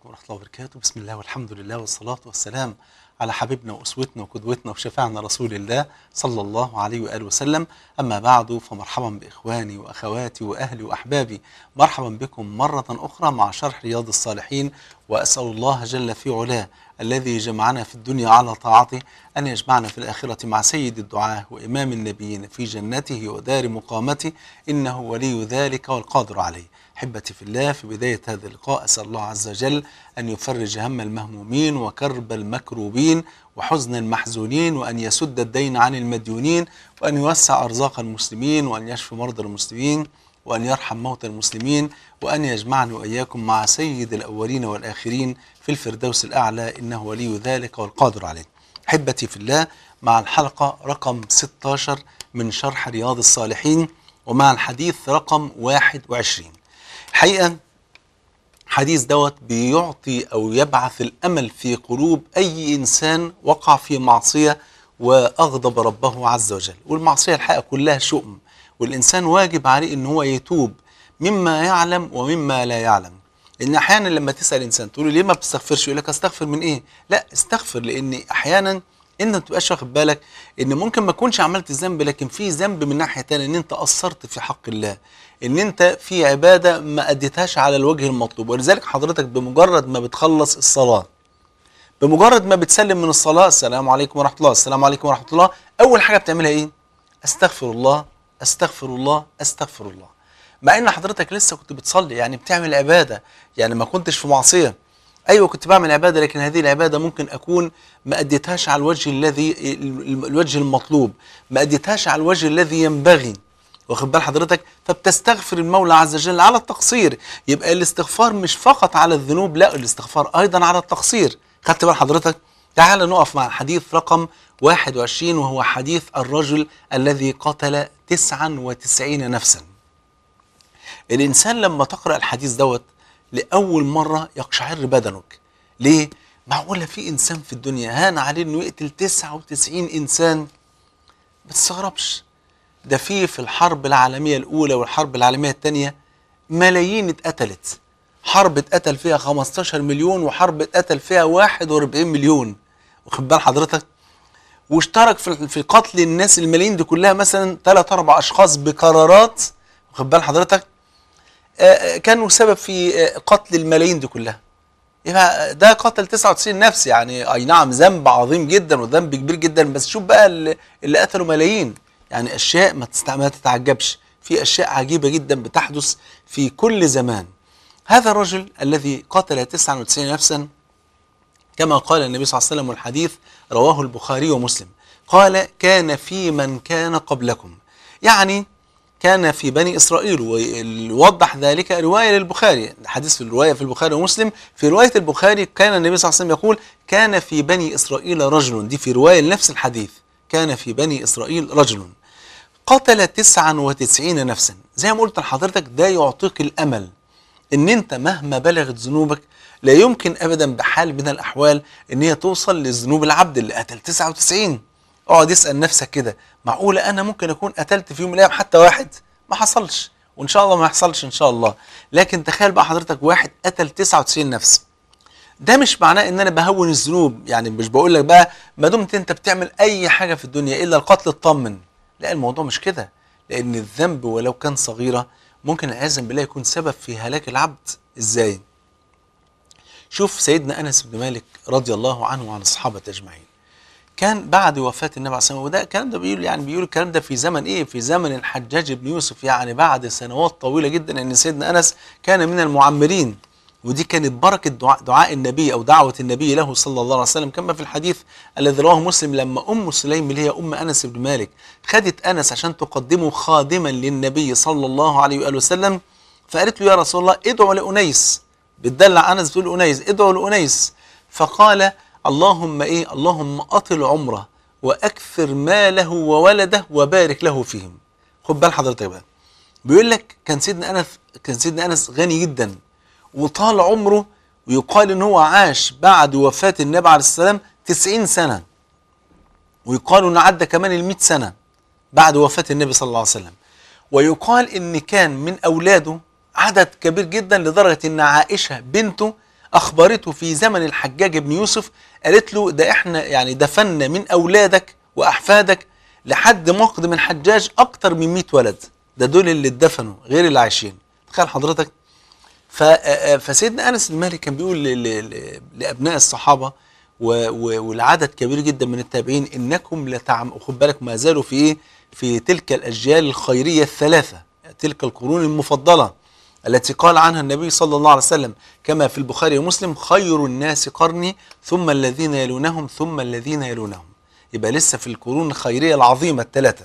ورحمة الله وبركاته بسم الله والحمد لله والصلاة والسلام على حبيبنا وأسوتنا وقدوتنا وشفاعنا رسول الله صلى الله عليه وآله وسلم أما بعد فمرحبا بإخواني وأخواتي وأهلي وأحبابي مرحبا بكم مرة أخرى مع شرح رياض الصالحين وأسأل الله جل في علاه الذي جمعنا في الدنيا على طاعته أن يجمعنا في الآخرة مع سيد الدعاة وإمام النبيين في جنته ودار مقامته إنه ولي ذلك والقادر عليه احبتي في الله في بدايه هذا اللقاء اسال الله عز وجل ان يفرج هم المهمومين وكرب المكروبين وحزن المحزونين وان يسد الدين عن المديونين وان يوسع ارزاق المسلمين وان يشفي مرضى المسلمين وان يرحم موتى المسلمين وان يجمعني واياكم مع سيد الاولين والاخرين في الفردوس الاعلى انه ولي ذلك والقادر عليه. احبتي في الله مع الحلقه رقم 16 من شرح رياض الصالحين ومع الحديث رقم 21 الحقيقه حديث دوت بيعطي او يبعث الامل في قلوب اي انسان وقع في معصيه واغضب ربه عز وجل والمعصيه الحقيقه كلها شؤم والانسان واجب عليه ان هو يتوب مما يعلم ومما لا يعلم لان احيانا لما تسال انسان تقول له ليه ما بتستغفرش يقول لك استغفر من ايه لا استغفر لان احيانا انت ما تبقاش واخد بالك ان ممكن ما تكونش عملت ذنب لكن في ذنب من ناحيه ثانيه ان انت قصرت في حق الله ان انت في عباده ما اديتهاش على الوجه المطلوب ولذلك حضرتك بمجرد ما بتخلص الصلاه بمجرد ما بتسلم من الصلاه السلام عليكم ورحمه الله السلام عليكم ورحمه الله اول حاجه بتعملها ايه استغفر الله استغفر الله استغفر الله مع ان حضرتك لسه كنت بتصلي يعني بتعمل عباده يعني ما كنتش في معصيه ايوه كنت بعمل عباده لكن هذه العباده ممكن اكون ما اديتهاش على الوجه الذي الوجه المطلوب ما اديتهاش على الوجه الذي ينبغي واخد بال حضرتك فبتستغفر المولى عز وجل على التقصير يبقى الاستغفار مش فقط على الذنوب لا الاستغفار ايضا على التقصير خدت بال حضرتك تعال نقف مع الحديث رقم 21 وهو حديث الرجل الذي قتل 99 نفسا الانسان لما تقرا الحديث دوت لاول مره يقشعر بدنك ليه معقوله في انسان في الدنيا هان عليه انه يقتل 99 انسان ما تستغربش ده في في الحرب العالميه الاولى والحرب العالميه الثانيه ملايين اتقتلت حرب اتقتل فيها 15 مليون وحرب اتقتل فيها 41 مليون واخد بال حضرتك واشترك في في قتل الناس الملايين دي كلها مثلا ثلاث اربع اشخاص بقرارات واخد بال حضرتك كانوا سبب في قتل الملايين دي كلها يبقى ده قتل 99 نفس يعني اي نعم ذنب عظيم جدا وذنب كبير جدا بس شوف بقى اللي, اللي قتلوا ملايين يعني اشياء ما, ما تتعجبش في اشياء عجيبه جدا بتحدث في كل زمان هذا الرجل الذي قتل 99 نفسا كما قال النبي صلى الله عليه وسلم والحديث رواه البخاري ومسلم قال كان في من كان قبلكم يعني كان في بني إسرائيل ويوضح ذلك رواية للبخاري الحديث في الرواية في البخاري ومسلم في رواية البخاري كان النبي صلى الله عليه وسلم يقول كان في بني إسرائيل رجل دي في رواية لنفس الحديث كان في بني إسرائيل رجل قتل 99 نفسا زي ما قلت لحضرتك ده يعطيك الأمل ان انت مهما بلغت ذنوبك لا يمكن ابدا بحال من الاحوال ان هي توصل لذنوب العبد اللي قتل 99 اقعد اسال نفسك كده معقوله انا ممكن اكون قتلت في يوم من الايام حتى واحد ما حصلش وان شاء الله ما يحصلش ان شاء الله لكن تخيل بقى حضرتك واحد قتل 99 نفس ده مش معناه ان انا بهون الذنوب يعني مش بقول لك بقى ما دمت انت بتعمل اي حاجه في الدنيا الا القتل اطمن لا الموضوع مش كده لان الذنب ولو كان صغيره ممكن العياذا بالله يكون سبب في هلاك العبد ازاي شوف سيدنا انس بن مالك رضي الله عنه وعن الصحابه اجمعين كان بعد وفاه النبي عليه الصلاه والسلام وده الكلام ده بيقول يعني بيقول الكلام ده في زمن ايه في زمن الحجاج بن يوسف يعني بعد سنوات طويله جدا ان سيدنا انس كان من المعمرين ودي كانت بركه دعاء, دعاء النبي او دعوه النبي له صلى الله عليه وسلم كما في الحديث الذي رواه مسلم لما ام سليم اللي هي ام انس بن مالك خدت انس عشان تقدمه خادما للنبي صلى الله عليه واله وسلم فقالت له يا رسول الله ادعو لانيس بتدلع انس بتقول انيس ادعو لانيس فقال اللهم ايه اللهم اطل عمره واكثر ماله وولده وبارك له فيهم خد بال حضرتك بقى بيقول لك كان سيدنا انس كان سيدنا انس غني جدا وطال عمره ويقال ان هو عاش بعد وفاه النبي عليه السلام 90 سنه ويقال انه عدى كمان ال 100 سنه بعد وفاه النبي صلى الله عليه وسلم ويقال ان كان من اولاده عدد كبير جدا لدرجه ان عائشه بنته اخبرته في زمن الحجاج بن يوسف قالت له ده احنا يعني دفنا من اولادك واحفادك لحد مقدم الحجاج اكتر من 100 ولد ده دول اللي اتدفنوا غير اللي عايشين تخيل حضرتك ف- آه، فسيدنا انس بن مالك كان بيقول ل- ل- ل- لابناء الصحابه و- و- والعدد كبير جدا من التابعين انكم لتعم خد بالك ما زالوا في ايه في تلك الاجيال الخيريه الثلاثه تلك القرون المفضله التي قال عنها النبي صلى الله عليه وسلم كما في البخاري ومسلم خير الناس قرني ثم الذين يلونهم ثم الذين يلونهم يبقى لسه في القرون الخيريه العظيمه الثلاثه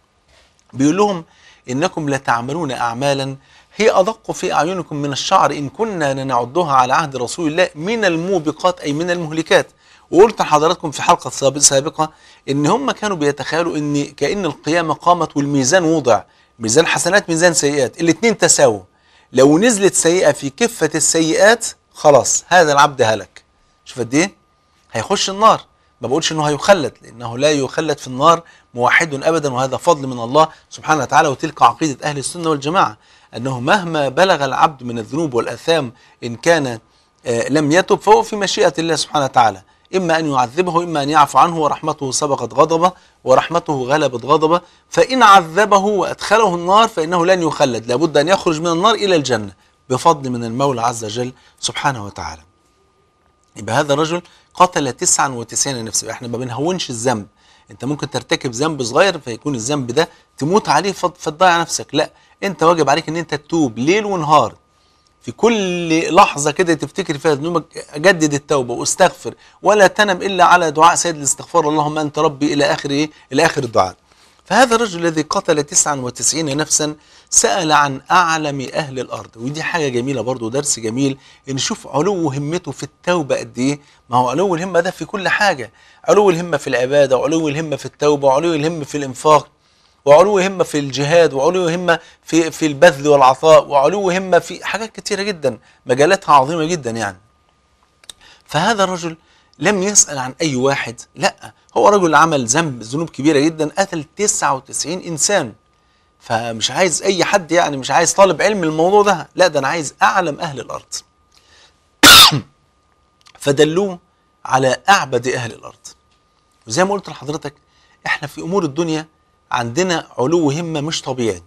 بيقول لهم انكم لتعملون اعمالا هي ادق في اعينكم من الشعر ان كنا لنعدها على عهد رسول الله من الموبقات اي من المهلكات وقلت لحضراتكم في حلقه سابق- سابقه ان هم كانوا بيتخيلوا ان كان القيامه قامت والميزان وضع ميزان حسنات ميزان سيئات الاثنين تساووا لو نزلت سيئه في كفه السيئات خلاص هذا العبد هلك شوف قد ايه هيخش النار ما بقولش انه هيخلد لانه لا يخلد في النار موحد ابدا وهذا فضل من الله سبحانه وتعالى وتلك عقيده اهل السنه والجماعه انه مهما بلغ العبد من الذنوب والاثام ان كان آه، لم يتب فهو في مشيئه الله سبحانه وتعالى اما ان يعذبه اما ان يعفو عنه ورحمته سبقت غضبه ورحمته غلبت غضبه فان عذبه وادخله النار فانه لن يخلد لابد ان يخرج من النار الى الجنه بفضل من المولى عز وجل سبحانه وتعالى يبقى هذا الرجل قتل 99 نفسا احنا ما بنهونش الذنب انت ممكن ترتكب ذنب صغير فيكون الذنب ده تموت عليه فت- فتضيع نفسك لا انت واجب عليك ان انت تتوب ليل ونهار في كل لحظة كده تفتكر فيها ذنوبك جدد التوبة واستغفر ولا تنم إلا على دعاء سيد الاستغفار اللهم أنت ربي إلى آخر إيه؟ إلى آخر الدعاء فهذا الرجل الذي قتل 99 نفسا سأل عن أعلم أهل الأرض ودي حاجة جميلة برضو درس جميل إن نشوف علو همته في التوبة قد إيه ما هو علو الهمة ده في كل حاجة علو الهمة في العبادة وعلو الهمة في التوبة وعلو الهمة في الإنفاق وعلو همة في الجهاد وعلو همة في في البذل والعطاء وعلو همة في حاجات كتيرة جدا مجالاتها عظيمة جدا يعني فهذا الرجل لم يسأل عن أي واحد لا هو رجل عمل ذنب ذنوب كبيرة جدا قتل 99 إنسان فمش عايز أي حد يعني مش عايز طالب علم الموضوع ده لا ده أنا عايز أعلم أهل الأرض فدلوه على أعبد أهل الأرض وزي ما قلت لحضرتك احنا في أمور الدنيا عندنا علو همة مش طبيعي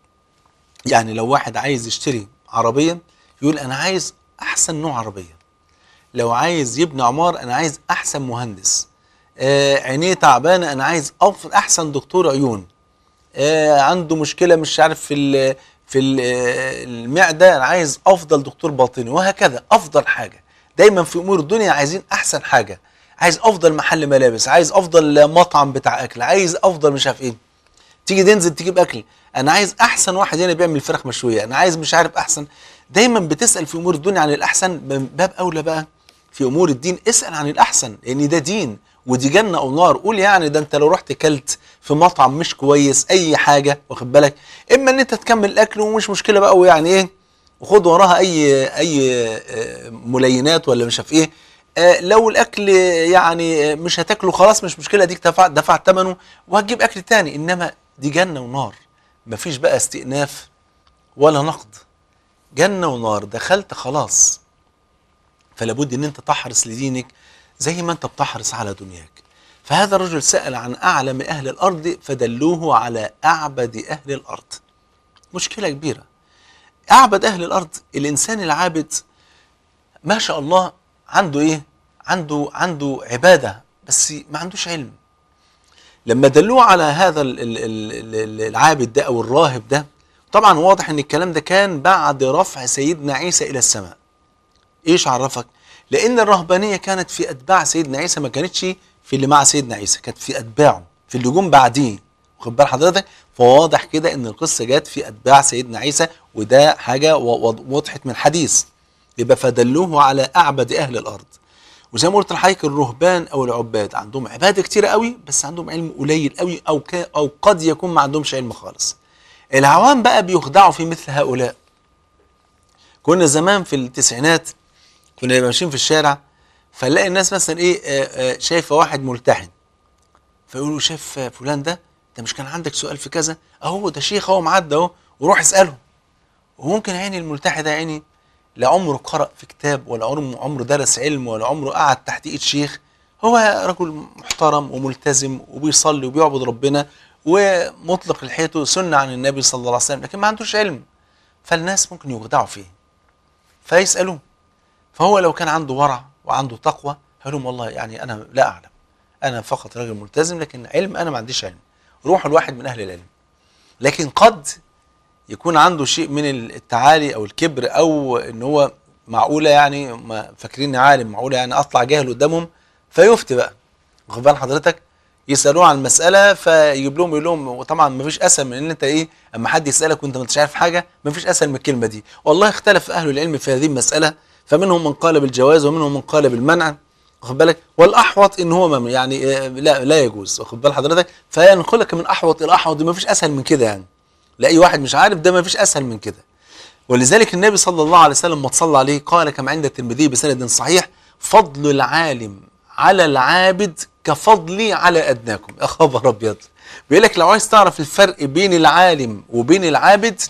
يعني لو واحد عايز يشتري عربية يقول أنا عايز أحسن نوع عربية لو عايز يبني عمار أنا عايز أحسن مهندس آه عينيه تعبانة أنا عايز أفضل أحسن دكتور عيون آه عنده مشكلة مش عارف في ال في ال المعدة أنا عايز أفضل دكتور باطني وهكذا أفضل حاجة دايما في أمور الدنيا عايزين أحسن حاجة عايز أفضل محل ملابس عايز أفضل مطعم بتاع أكل عايز أفضل مش عارف إيه تيجي تنزل تجيب اكل انا عايز احسن واحد هنا بيعمل فراخ مشويه انا عايز مش عارف احسن دايما بتسال في امور الدنيا عن الاحسن من باب اولى بقى في امور الدين اسال عن الاحسن لان ده دين ودي جنه او نار قول يعني ده انت لو رحت كلت في مطعم مش كويس اي حاجه واخد بالك اما ان انت تكمل الاكل ومش مشكله بقى ويعني ايه وخد وراها اي اي آه، ملينات ولا مش عارف ايه آه، لو الاكل يعني مش هتاكله خلاص مش مشكله ديك دفع دفع ثمنه وهتجيب اكل تاني انما دي جنه ونار مفيش بقى استئناف ولا نقد جنه ونار دخلت خلاص فلا بد ان انت تحرص لدينك زي ما انت بتحرص على دنياك فهذا الرجل سأل عن أعلم أهل الأرض فدلوه على أعبد أهل الأرض مشكلة كبيرة أعبد أهل الأرض الإنسان العابد ما شاء الله عنده إيه عنده عنده عبادة بس ما عندوش علم لما دلوه على هذا ال- ال- ال- ال- العابد ده أو الراهب ده طبعا واضح ان الكلام ده كان بعد رفع سيدنا عيسى الى السماء ايش عرفك لان الرهبانيه كانت في اتباع سيدنا عيسى ما كانتش في اللي مع سيدنا عيسى كانت في اتباعه في اللي جم بعديه واخد بال حضرتك فواضح كده ان القصه جت في اتباع سيدنا عيسى وده حاجه و- و- وضحت من الحديث يبقى فدلوه على اعبد اهل الارض وزي ما قلت لحضرتك الرهبان او العباد عندهم عباده كتير قوي بس عندهم علم قليل قوي او ك او قد يكون ما عندهمش علم خالص العوام بقى بيخدعوا في مثل هؤلاء كنا زمان في التسعينات كنا نبقى ماشيين في الشارع فنلاقي الناس مثلا ايه آه، آه، شايفه واحد ملتحن فيقولوا شايف فلان ده انت مش كان عندك سؤال في كذا اهو ده شيخ اهو معدي اهو وروح اساله وممكن عيني الملتحي ده عيني لا عمره قرأ في كتاب ولا عمره عمره درس علم ولا عمره قعد تحت ايد شيخ هو رجل محترم وملتزم وبيصلي وبيعبد ربنا ومطلق لحيته سنة عن النبي صلى الله عليه وسلم لكن ما عندوش علم فالناس ممكن يخدعوا فيه فيسألوه فهو لو كان عنده ورع وعنده تقوى هيقول لهم والله يعني أنا لا أعلم أنا فقط راجل ملتزم لكن علم أنا ما عنديش علم روحوا الواحد من أهل العلم لكن قد يكون عنده شيء من التعالي او الكبر او ان هو معقوله يعني ما فاكريني عالم معقوله يعني اطلع جاهل قدامهم فيفتي بقى واخد بال حضرتك يسالوه عن المساله فيجيب لهم يقول لهم وطبعا ما فيش اسهل من ان انت ايه اما حد يسالك وانت ما انتش عارف حاجه ما فيش اسهل من الكلمه دي والله اختلف اهل العلم في هذه المساله فمنهم من قال بالجواز ومنهم من قال بالمنع واخد بالك والاحوط ان هو ما- يعني آه، لا لا يجوز واخد بال حضرتك فينقلك من احوط الى احوط ما فيش اسهل من كده يعني لاي واحد مش عارف ده ما فيش اسهل من كده ولذلك النبي صلى الله عليه وسلم ما صلى عليه قال كما عند الترمذي بسند صحيح فضل العالم على العابد كفضلي على ادناكم يا خبر ابيض بيقول لك لو عايز تعرف الفرق بين العالم وبين العابد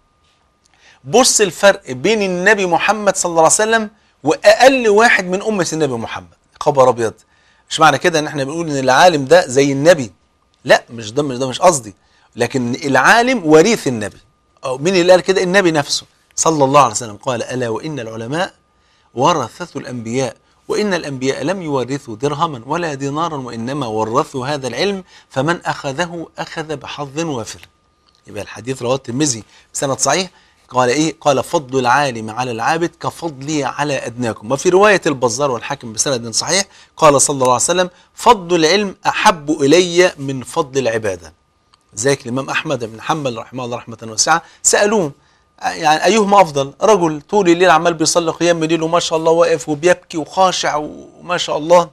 بص الفرق بين النبي محمد صلى الله عليه وسلم واقل واحد من امه النبي محمد خبر ابيض مش معنى كده ان احنا بنقول ان العالم ده زي النبي لا مش ده مش ده مش قصدي لكن العالم وريث النبي او مين اللي قال كده النبي نفسه صلى الله عليه وسلم قال الا وان العلماء ورثة الانبياء وان الانبياء لم يورثوا درهما ولا دينارا وانما ورثوا هذا العلم فمن اخذه اخذ بحظ وافر يبقى الحديث رواه الترمذي بسند صحيح قال ايه قال فضل العالم على العابد كفضلي على ادناكم وفي روايه البزار والحاكم بسند صحيح قال صلى الله عليه وسلم فضل العلم احب الي من فضل العباده ذلك الامام احمد بن حنبل رحمه الله رحمه واسعه سالوه يعني ايهما افضل رجل طول الليل عمال بيصلي قيام الليل وما شاء الله واقف وبيبكي وخاشع وما شاء الله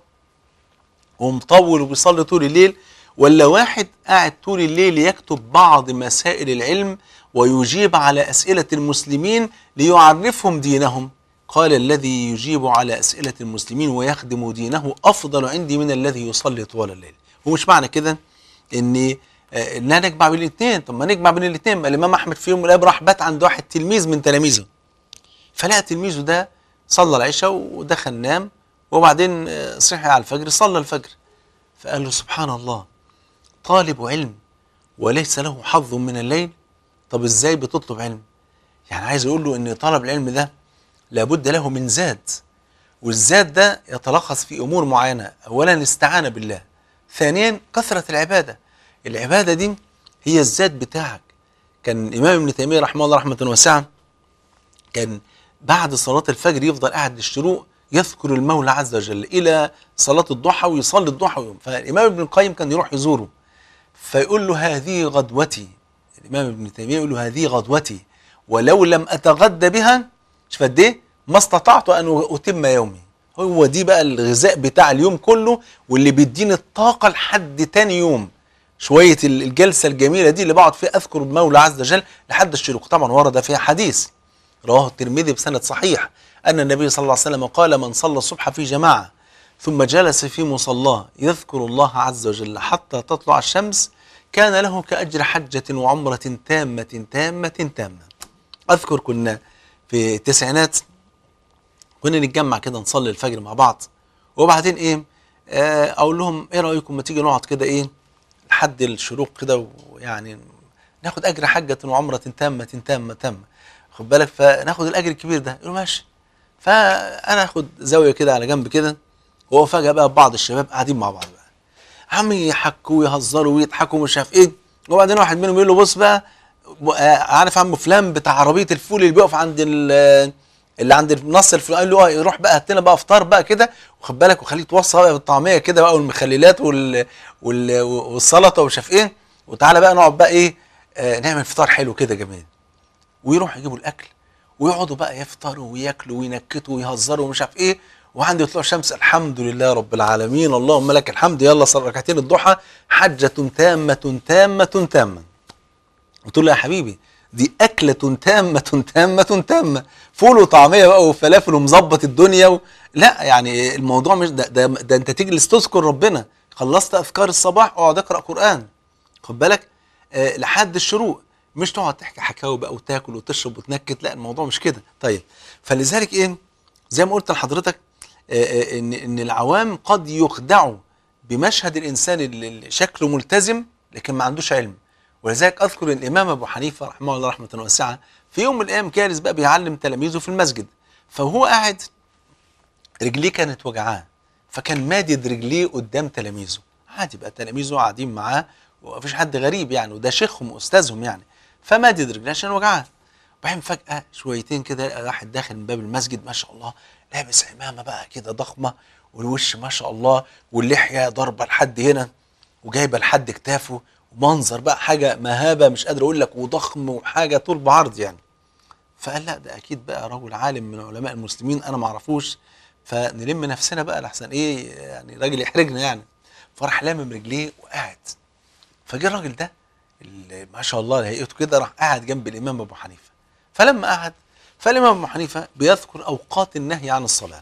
ومطول وبيصلي طول الليل ولا واحد قاعد طول الليل يكتب بعض مسائل العلم ويجيب على أسئلة المسلمين ليعرفهم دينهم قال الذي يجيب على أسئلة المسلمين ويخدم دينه أفضل عندي من الذي يصلي طوال الليل ومش معنى كده ان آه، لا نجمع بين الاثنين طب ما نجمع بين الاثنين ما الامام احمد في يوم من الايام راح بات عند واحد تلميذ من تلاميذه فلقى تلميذه ده صلى العشاء ودخل نام وبعدين آه، صحي على الفجر صلى الفجر فقال له سبحان الله طالب علم وليس له حظ من الليل طب ازاي بتطلب علم يعني عايز يقول له ان طلب العلم ده لابد له من زاد والزاد ده يتلخص في امور معينه اولا الاستعانه بالله ثانيا كثره العباده العباده دي هي الزاد بتاعك كان الامام ابن تيميه رحمه الله رحمه واسعه كان بعد صلاة الفجر يفضل قاعد للشروق يذكر المولى عز وجل إلى صلاة الضحى ويصلي الضحى ويوم فالإمام ابن القيم كان يروح يزوره فيقول له هذه غدوتي الإمام ابن تيمية يقول له هذه غدوتي ولو لم أتغدى بها شوف قد إيه ما استطعت أن أتم يومي هو دي بقى الغذاء بتاع اليوم كله واللي بيديني الطاقة لحد تاني يوم شوية الجلسة الجميلة دي اللي بقعد فيها أذكر المولى عز وجل لحد الشروق طبعا ورد فيها حديث رواه الترمذي بسند صحيح أن النبي صلى الله عليه وسلم قال من صلى الصبح في جماعة ثم جلس في مصلاه يذكر الله عز وجل حتى تطلع الشمس كان له كأجر حجة وعمرة تامة تامة تامة أذكر كنا في التسعينات كنا نتجمع كده نصلي الفجر مع بعض وبعدين ايه آه، اقول لهم ايه رايكم ما تيجي نقعد كده ايه لحد الشروق كده ويعني ناخد اجر حجه وعمره تامه تامه تامه خد بالك فناخد الاجر الكبير ده يقولوا ماشي فانا اخد زاويه كده على جنب كده وهو فجاه بقى بعض الشباب قاعدين مع بعض بقى عم يحكوا ويهزروا ويضحكوا ومش عارف ايه وبعدين واحد منهم يقول له بص بقى ب- آه، عارف عم فلان بتاع عربيه الفول اللي بيقف عند ال- اللي عند النص الفلاني قال له آه، روح بقى هات لنا بقى افطار بقى كده وخد بالك وخليك توصى بقى بالطعميه كده بقى والمخللات وال... وال... والسلطه ومش عارف ايه وتعالى بقى نقعد بقى ايه آه نعمل فطار حلو كده جميل ويروح يجيبوا الاكل ويقعدوا بقى يفطروا وياكلوا وينكتوا ويهزروا ومش عارف ايه وعندي طلوع الشمس الحمد لله رب العالمين اللهم لك الحمد يلا صلى ركعتين الضحى حجة تامة تامة تامة قلت له يا حبيبي دي أكلة تامة تامة تامة فول وطعمية بقى وفلافل ومظبط الدنيا و... لا يعني الموضوع مش ده, ده, ده أنت تجلس تذكر ربنا خلصت أذكار الصباح اقعد اقرأ قرآن خد بالك آه لحد الشروق مش تقعد تحكي حكاوي بقى وتاكل وتشرب وتنكت لا الموضوع مش كده طيب فلذلك ايه زي ما قلت لحضرتك آه، آه، ان ان العوام قد يخدعوا بمشهد الانسان اللي اللي شكله ملتزم لكن ما عندوش علم ولذلك اذكر الامام ابو حنيفه رحمه الله رحمه واسعه في يوم من الايام جالس بقى بيعلم تلاميذه في المسجد فهو قاعد رجليه كانت وجعاه فكان مادد رجليه قدام تلاميذه عادي بقى تلاميذه قاعدين معاه ومفيش حد غريب يعني وده شيخهم واستاذهم يعني فمادد رجليه عشان وجعاه وبعدين فجأة شويتين كده لقى واحد داخل من باب المسجد ما شاء الله لابس عمامة بقى كده ضخمة والوش ما شاء الله واللحية ضاربة لحد هنا وجايبة لحد كتافه ومنظر بقى حاجة مهابة مش قادر أقول لك وضخم وحاجة طول بعرض يعني فقال لا ده اكيد بقى رجل عالم من علماء المسلمين انا ما اعرفوش فنلم نفسنا بقى لحسن ايه يعني راجل يحرجنا يعني فراح لامم رجليه وقعد فجه الراجل ده اللي ما شاء الله هيئته كده راح قاعد جنب الامام ابو حنيفه فلما قعد فالامام ابو حنيفه بيذكر اوقات النهي عن الصلاه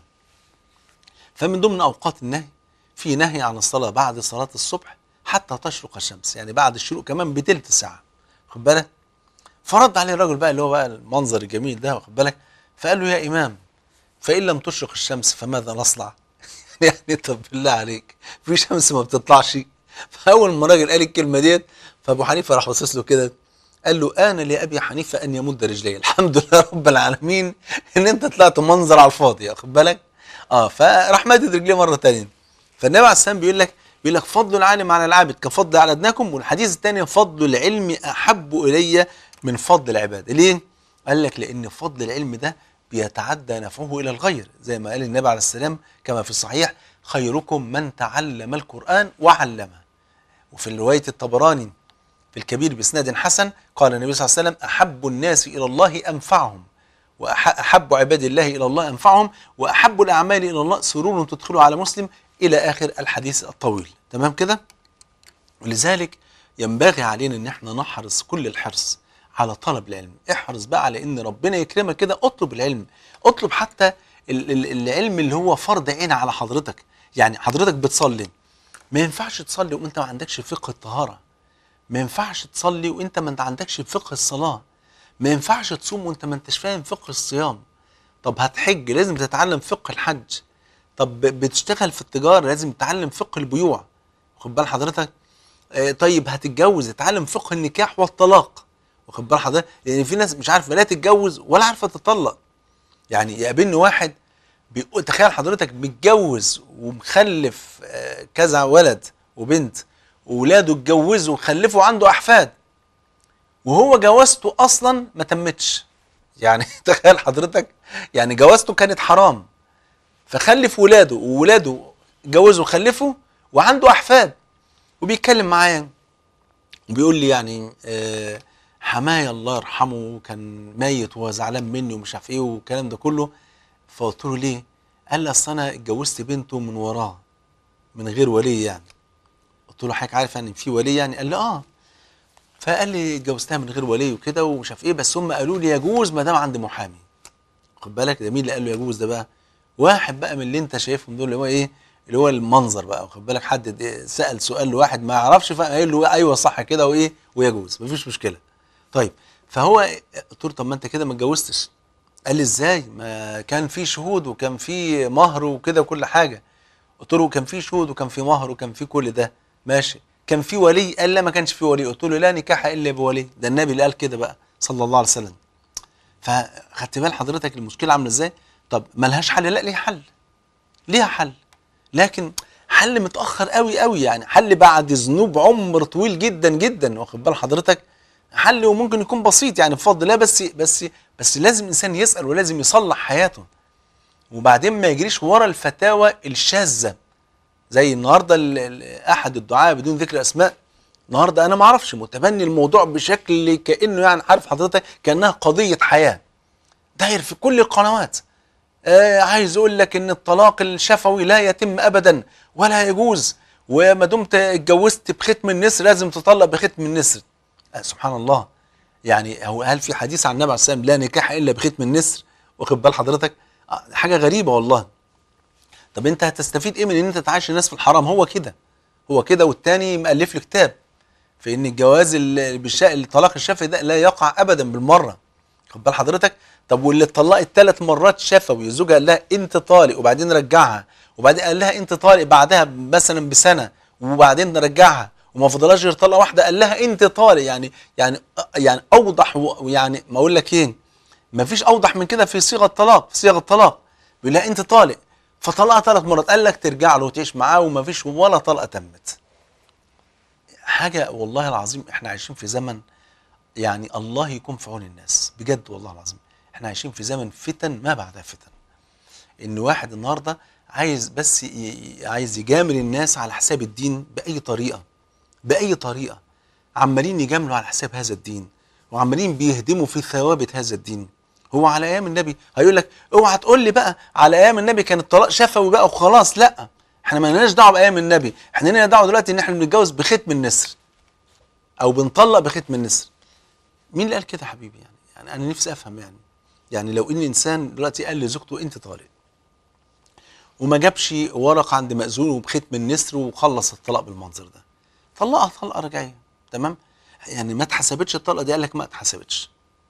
فمن ضمن اوقات النهي في نهي عن الصلاه بعد صلاه الصبح حتى تشرق الشمس يعني بعد الشروق كمان بتلت ساعه خد بالك فرد عليه الراجل بقى اللي هو بقى المنظر الجميل ده واخد بالك فقال له يا امام فان لم تشرق الشمس فماذا نصنع؟ يعني طب بالله عليك في شمس ما بتطلعش فاول ما الراجل قال الكلمه ديت فابو حنيفه راح باصص له كده قال له انا لابي حنيفه ان يمد رجليه الحمد لله رب العالمين ان انت طلعت منظر على الفاضي واخد بالك اه فراح مدد رجليه مره ثانيه فالنبي عليه السلام بيقول لك بيقول لك فضل العالم على العابد كفضل على ادناكم والحديث الثاني فضل العلم احب الي من فضل العباد ليه قال لك لان فضل العلم ده بيتعدى نفعه الى الغير زي ما قال النبي عليه السلام كما في الصحيح خيركم من تعلم القران وعلمه وفي روايه الطبراني في الكبير باسناد حسن قال النبي صلى الله عليه وسلم احب الناس الى الله انفعهم واحب عباد الله الى الله انفعهم واحب الاعمال الى الله سرور تدخله على مسلم الى اخر الحديث الطويل تمام كده ولذلك ينبغي علينا ان احنا نحرص كل الحرص على طلب العلم احرص بقى على ان ربنا يكرمك كده اطلب العلم اطلب حتى ال- ال- العلم اللي هو فرض عين على حضرتك يعني حضرتك بتصلي ما ينفعش تصلي وانت ما عندكش فقه الطهاره ما ينفعش تصلي وانت ما عندكش فقه الصلاه ما ينفعش تصوم وانت ما انتش فاهم فقه الصيام طب هتحج لازم تتعلم فقه الحج طب ب- بتشتغل في التجاره لازم تتعلم فقه البيوع خد بال حضرتك آه، طيب هتتجوز اتعلم فقه النكاح والطلاق واخد بال حضرتك لان في ناس مش عارفه لا تتجوز ولا عارفه تطلق يعني يقابلني واحد بيقول تخيل حضرتك متجوز ومخلف آه، كذا ولد وبنت وولاده اتجوزوا وخلفوا عنده احفاد وهو جوازته اصلا ما تمتش يعني تخيل حضرتك يعني جوازته كانت حرام فخلف ولاده وولاده اتجوزوا وخلفوا وعنده احفاد وبيتكلم معايا وبيقول لي يعني آه، حماية الله يرحمه كان ميت وهو زعلان مني ومش عارف ايه والكلام ده كله فقلت له ليه؟ قال لي اصل انا اتجوزت بنته من وراه من غير ولي يعني قلت له حضرتك عارف يعني في ولي يعني؟ قال لي اه فقال لي اتجوزتها من غير ولي وكده ومش عارف ايه بس هم قالوا لي يجوز ما دام عند محامي خد بالك ده مين اللي قال له يجوز ده بقى؟ واحد بقى من اللي انت شايفهم دول اللي هو ايه؟ اللي هو المنظر بقى واخد بالك حد إيه سال سؤال لواحد ما يعرفش فقال له ايوه صح كده وايه ويجوز مفيش مشكله طيب فهو قلت له طب ما انت كده ما اتجوزتش قال لي ازاي ما كان في شهود وكان في مهر وكده وكل حاجه قلت له كان في شهود وكان في مهر وكان في كل ده ماشي كان في ولي قال لا ما كانش في ولي قلت له لا نكاح الا بولي ده النبي اللي قال كده بقى صلى الله عليه وسلم فخدت بال حضرتك المشكله عامله ازاي طب ملهاش حل لا ليها حل ليها حل لكن حل متاخر قوي قوي يعني حل بعد ذنوب عمر طويل جدا جدا واخد بال حضرتك حل وممكن يكون بسيط يعني بفضل الله بس بس بس لازم الانسان يسال ولازم يصلح حياته وبعدين ما يجريش ورا الفتاوى الشاذه زي النهارده ال- ال- احد الدعاء بدون ذكر اسماء النهارده انا ما اعرفش متبني الموضوع بشكل كانه يعني عارف حضرتك كانها قضيه حياه داير في كل القنوات آه عايز اقول لك ان الطلاق الشفوي لا يتم ابدا ولا يجوز وما دمت اتجوزت بختم النسر لازم تطلق بختم النسر آه سبحان الله يعني هو هل في حديث عن النبي عليه الصلاه والسلام لا نكاح الا بختم النسر واخد بال حضرتك آه حاجه غريبه والله طب انت هتستفيد ايه من ان انت تعيش الناس في الحرام هو كده هو كده والتاني مؤلف له كتاب في ان الجواز اللي بالشا... الطلاق الشفوي ده لا يقع ابدا بالمره خد بال حضرتك طب واللي اتطلقت ثلاث مرات شفوي زوجها قال لها انت طالق وبعدين رجعها وبعدين قال لها انت طالق بعدها مثلا بسنه وبعدين رجعها وما فضلهاش غير طلقه واحده قال لها انت طالق يعني يعني يعني اوضح ويعني ما اقول لك ايه ما فيش اوضح من كده في صيغه الطلاق في صيغه الطلاق بيقول لها انت طالق فطلقها ثلاث مرات قال لك ترجع له وتعيش معاه وما فيش ولا طلقه تمت حاجه والله العظيم احنا عايشين في زمن يعني الله يكون في عون الناس بجد والله العظيم احنا عايشين في زمن فتن ما بعدها فتن ان واحد النهارده عايز بس ي- ي- عايز يجامل الناس على حساب الدين باي طريقه باي طريقه عمالين يجاملوا على حساب هذا الدين وعمالين بيهدموا في ثوابت هذا الدين هو على ايام النبي هيقول لك اوعى تقول لي بقى على ايام النبي كان الطلاق شفوي بقى وخلاص لا احنا ما لناش دعوه بايام النبي احنا لنا دعوه دلوقتي ان احنا بنتجوز بختم النسر او بنطلق بختم النسر مين اللي قال كده يا حبيبي يعني يعني انا نفسي افهم يعني يعني لو ان انسان دلوقتي قال لزوجته انت طالق وما جابش ورق عند مأذون وبختم النسر وخلص الطلاق بالمنظر ده طلقها طلقه رجعيه تمام يعني ما اتحسبتش الطلقه دي قال لك ما اتحسبتش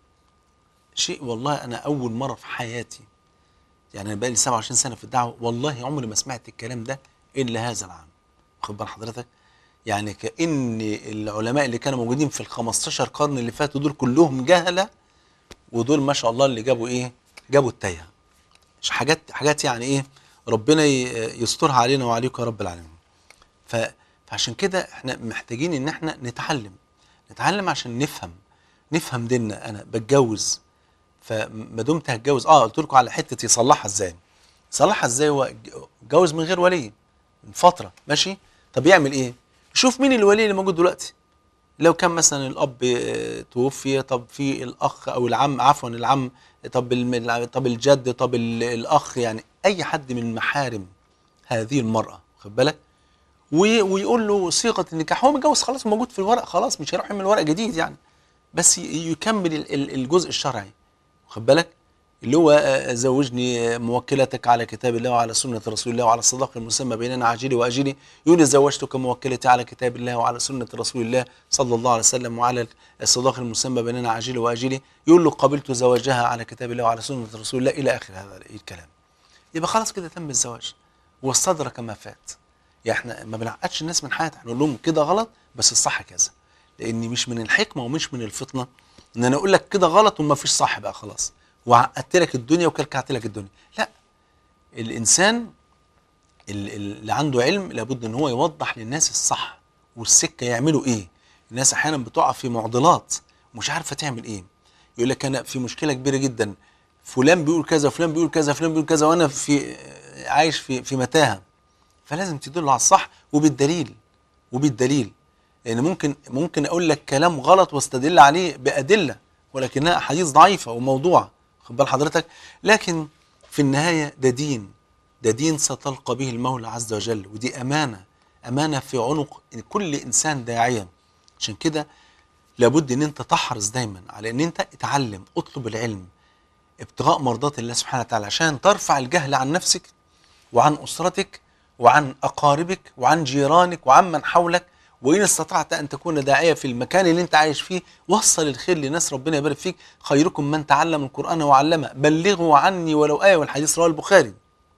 شيء والله انا اول مره في حياتي يعني انا بقالي 27 سنه في الدعوه والله عمري ما سمعت الكلام ده الا هذا العام واخد بال حضرتك يعني كان العلماء اللي كانوا موجودين في ال 15 قرن اللي فاتوا دول كلهم جهله ودول ما شاء الله اللي جابوا ايه جابوا التايه مش حاجات حاجات يعني ايه ربنا ي- يسترها علينا وعليكم يا رب العالمين ف فعشان كده احنا محتاجين ان احنا نتعلم نتعلم عشان نفهم نفهم ديننا انا بتجوز فما دمت هتجوز اه قلت لكم على حته يصلحها ازاي يصلحها ازاي هو اتجوز من غير ولي من فتره ماشي طب يعمل ايه شوف مين الولي اللي موجود دلوقتي لو كان مثلا الاب آه، توفي طب في الاخ او العم عفوا العم طب الم- طب الجد طب ال- الاخ يعني اي حد من محارم هذه المراه خد بالك وي- ويقول له صيغه النكاح هو متجوز خلاص موجود في الورق خلاص مش هيروح يعمل ورق جديد يعني بس ي- يكمل ال- ال- الجزء الشرعي واخد بالك اللي هو آه، زوجني موكلتك على كتاب الله وعلى سنة رسول الله وعلى الصداق المسمى بيننا عاجلي وأجلي يقول لي زوجتك موكلتي على كتاب الله وعلى سنة رسول الله صلى الله عليه وسلم وعلى الصداق المسمى بيننا عاجلي وأجلي يقول له قبلت زواجها على كتاب الله وعلى سنة رسول الله إلى آخر هذا الكلام يبقى خلاص كده تم الزواج واستدرك ما فات يعني احنا ما بنعقدش الناس من حياتها احنا نقول لهم كده غلط بس الصح كذا لان مش من الحكمه ومش من الفطنه ان انا اقول لك كده غلط وما فيش صح بقى خلاص وعقدت لك الدنيا وكلكعت لك الدنيا لا الانسان ال- ال- اللي عنده علم لابد ان هو يوضح للناس الصح والسكه يعملوا ايه الناس احيانا بتقع في معضلات ومش عارفه تعمل ايه يقول لك انا في مشكله كبيره جدا فلان بيقول كذا فلان بيقول كذا فلان بيقول كذا وانا في عايش في في متاهه فلازم تدله على الصح وبالدليل وبالدليل لان ممكن ممكن اقول لك كلام غلط واستدل عليه بادله ولكنها احاديث ضعيفه وموضوعه خد بال حضرتك لكن في النهايه ده دين ده دين ستلقى به المولى عز وجل ودي امانه امانه في عنق كل انسان داعيه عشان كده لابد ان انت تحرص دايما على ان انت اتعلم اطلب العلم ابتغاء مرضات الله سبحانه وتعالى عشان ترفع الجهل عن نفسك وعن اسرتك وعن اقاربك وعن جيرانك وعن من حولك وان استطعت ان تكون داعيه في المكان اللي انت عايش فيه وصل الخير لناس ربنا يبارك فيك خيركم من تعلم القران وعلمه بلغوا عني ولو ايه والحديث رواه البخاري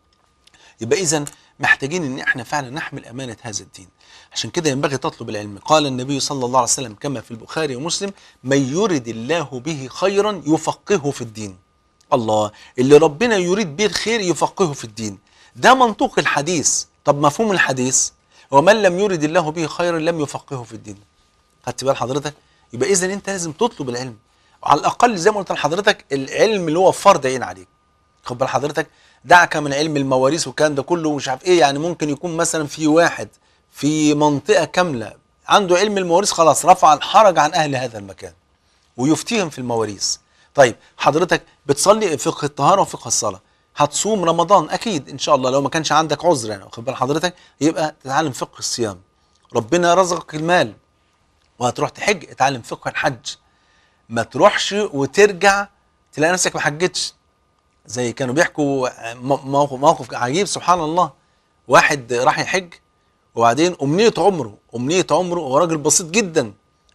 يبقى اذا محتاجين ان احنا فعلا نحمل امانه هذا الدين عشان كده ينبغي تطلب العلم قال النبي صلى الله عليه وسلم كما في البخاري ومسلم من يرد الله به خيرا يفقهه في الدين الله اللي ربنا يريد به الخير يفقهه في الدين ده منطوق الحديث طب مفهوم الحديث ومن لم يرد الله به خيرا لم يفقهه في الدين خدت بال حضرتك يبقى اذا انت لازم تطلب العلم على الاقل زي ما قلت لحضرتك العلم اللي هو فرض عين عليك خد بال حضرتك دعك من علم المواريث والكلام ده كله ومش عارف ايه يعني ممكن يكون مثلا في واحد في منطقه كامله عنده علم المواريث خلاص رفع الحرج عن اهل هذا المكان ويفتيهم في المواريث طيب حضرتك بتصلي فقه الطهاره وفقه الصلاه هتصوم رمضان اكيد ان شاء الله لو ما كانش عندك عذر يعني واخد بال حضرتك يبقى تتعلم فقه الصيام ربنا رزقك المال وهتروح تحج اتعلم فقه الحج ما تروحش وترجع تلاقي نفسك ما حجتش زي كانوا بيحكوا م- موقف موقف عجيب سبحان الله واحد راح يحج وبعدين امنيه عمره امنيه عمره هو راجل بسيط جدا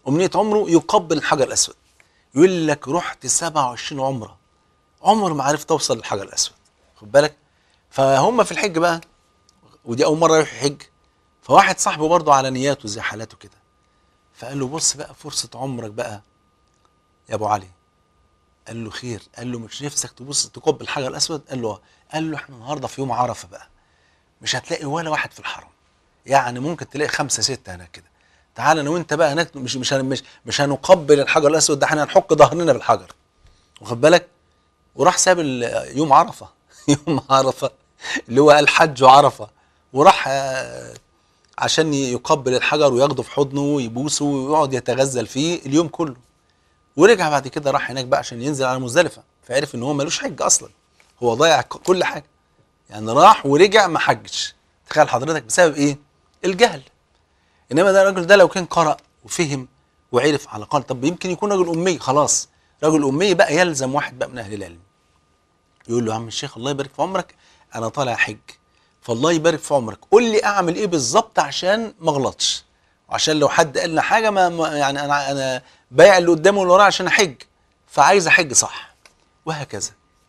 امنيه عمره يقبل الحجر الاسود يقول لك رحت 27 عمره عمر ما عرفت اوصل للحجر الاسود خد بالك فهم في الحج بقى ودي اول مره يروح يحج فواحد صاحبه برضه على نياته زي حالاته كده فقال له بص بقى فرصه عمرك بقى يا ابو علي قال له خير قال له مش نفسك تبص تقبل الحجر الاسود قال له آه. قال له احنا النهارده في يوم عرفه بقى مش هتلاقي ولا واحد في الحرم يعني ممكن تلاقي خمسه سته هناك كده تعال انا وانت بقى هناك مش مش هن- مش مش هنقبل الحجر الاسود ده احنا هنحك ظهرنا بالحجر واخد بالك وراح ساب ال- يوم عرفه يوم عرفه اللي هو الحج عرفه وراح آه، عشان يقبل الحجر وياخده في حضنه ويبوسه ويقعد يتغزل فيه اليوم كله ورجع بعد كده راح هناك بقى عشان ينزل على مزدلفه فعرف ان هو ملوش حج اصلا هو ضيع ك- كل حاجه يعني راح ورجع ما حجش تخيل حضرتك بسبب ايه الجهل انما ده الراجل ده لو كان قرأ وفهم وعرف على الاقل طب يمكن يكون رجل امي خلاص رجل امي بقى يلزم واحد بقى من اهل العلم يقول له يا عم الشيخ الله يبارك في عمرك انا طالع حج فالله يبارك في عمرك قول لي اعمل ايه بالظبط عشان ما اغلطش وعشان لو حد قال لنا حاجه ما ما- يعني انا انا بايع اللي قدامه واللي وراه عشان احج فعايز احج صح وهكذا